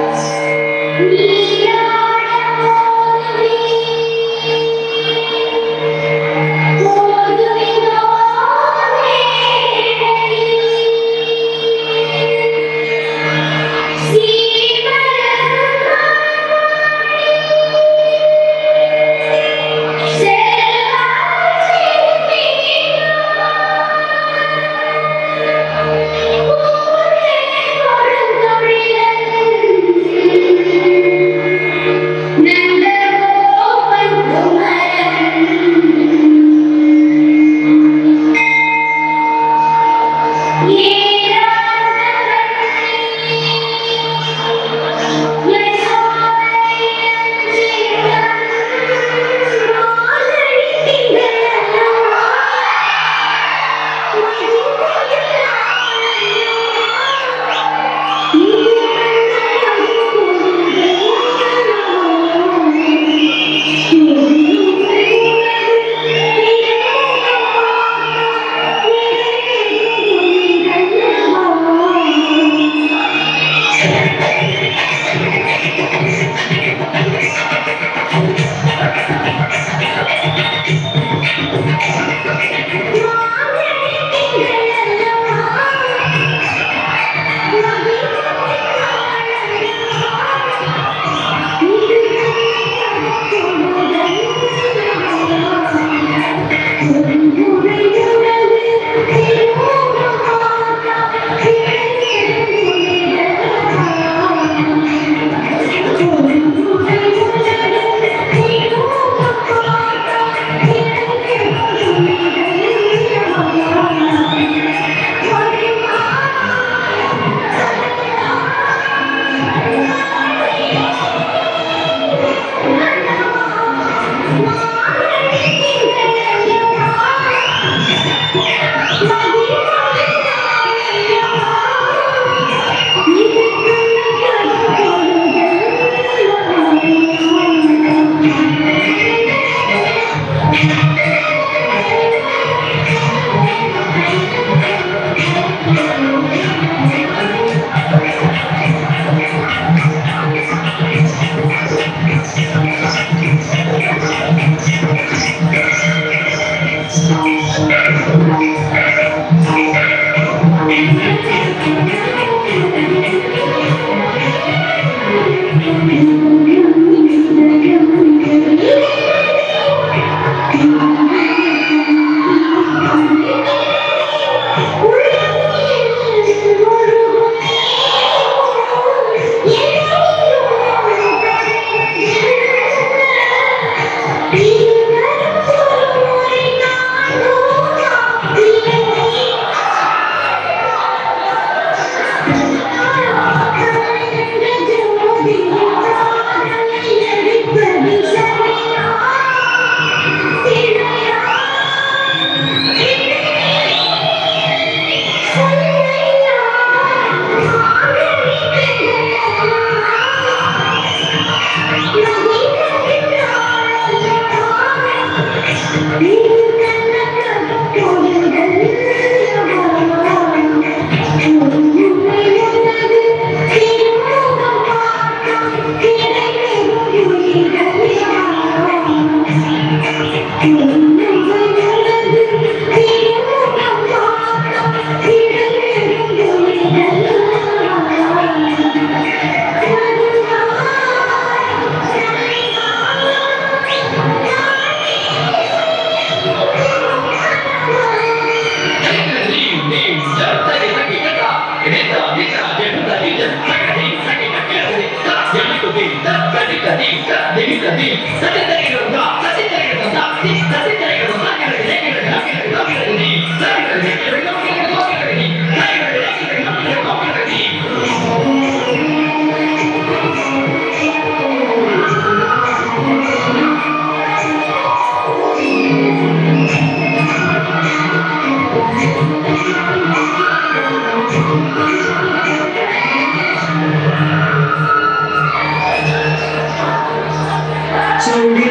சொல்லி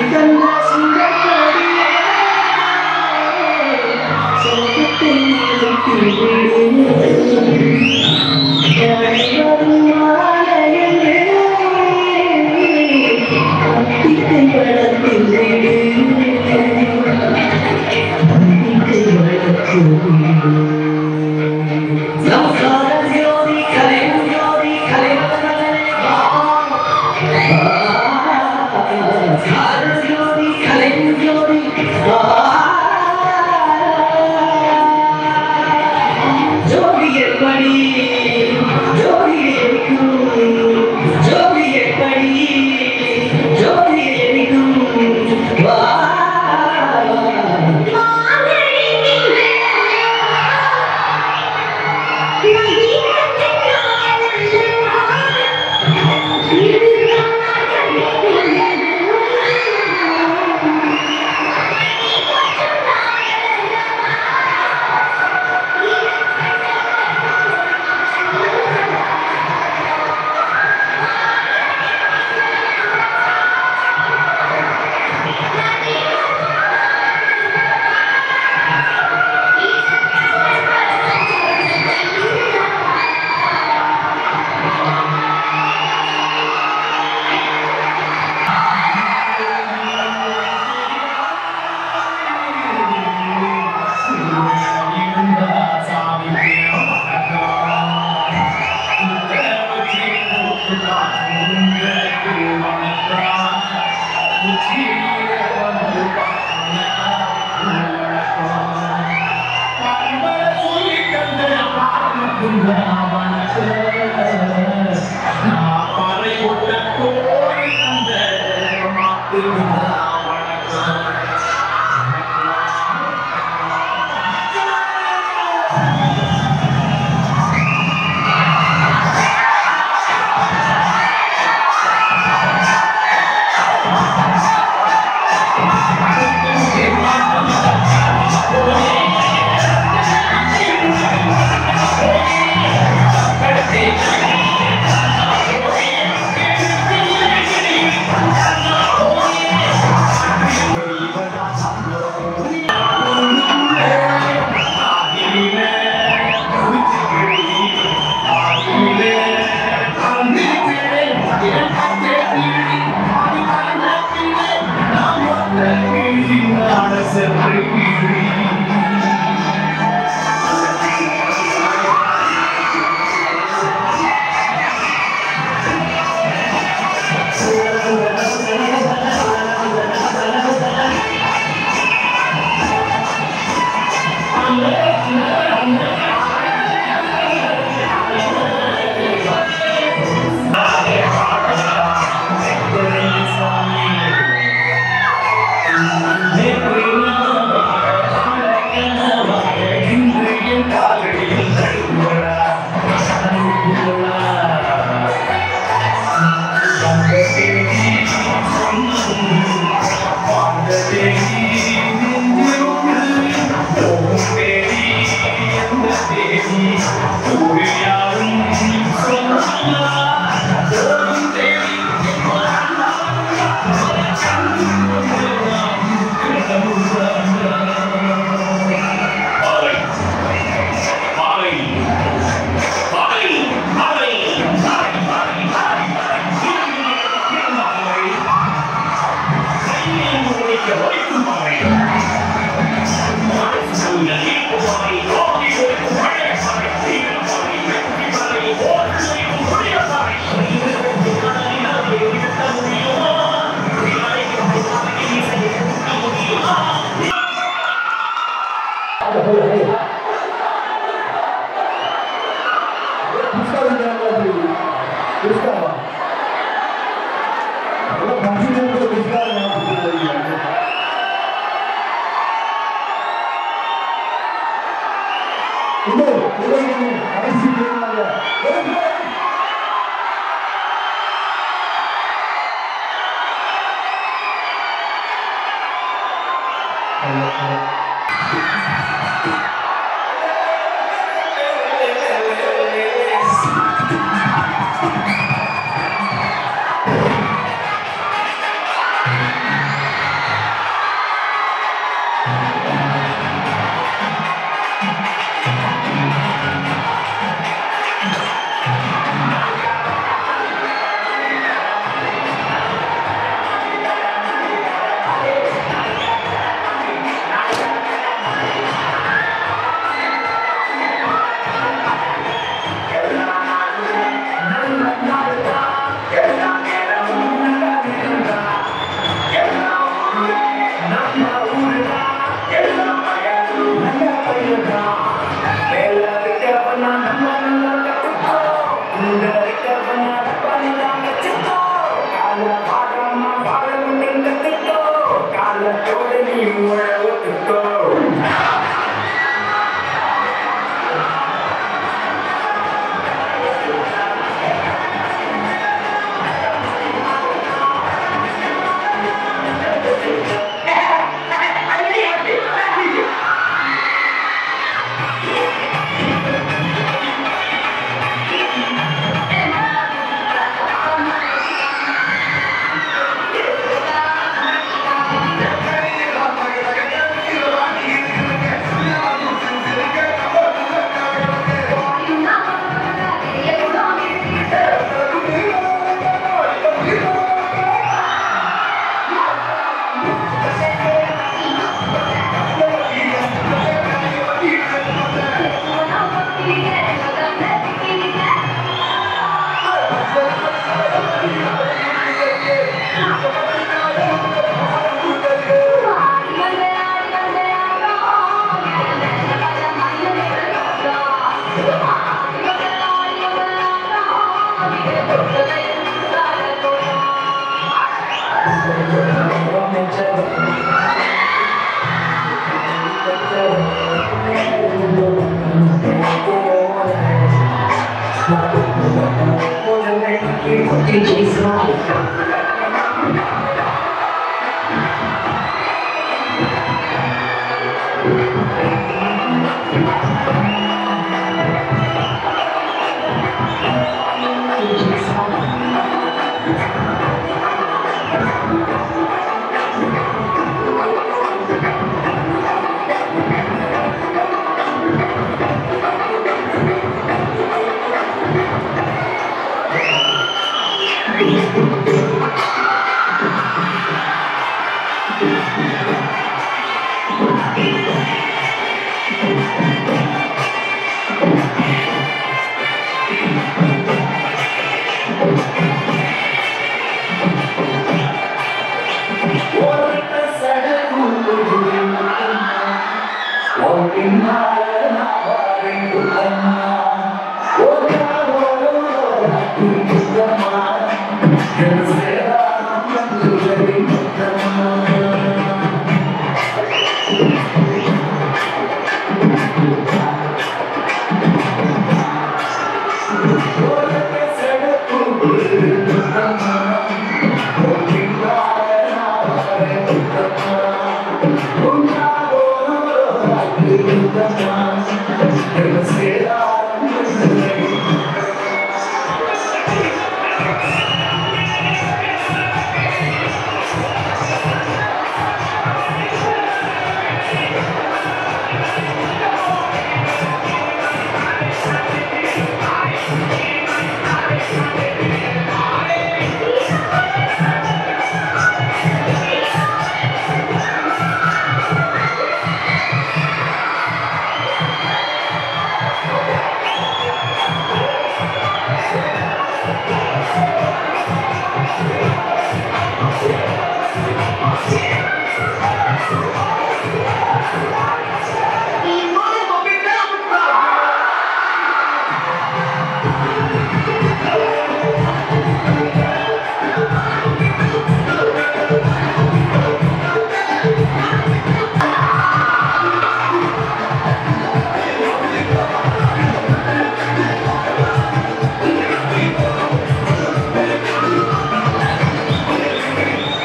Thank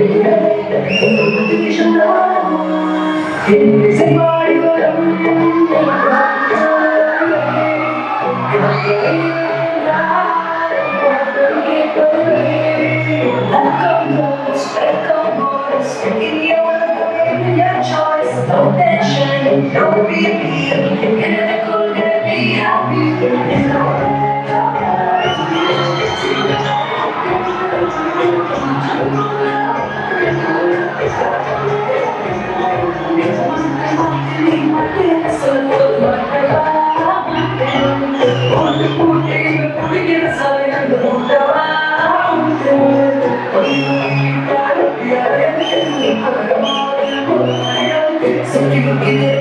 Don't be a and I couldn't be happy. So you get it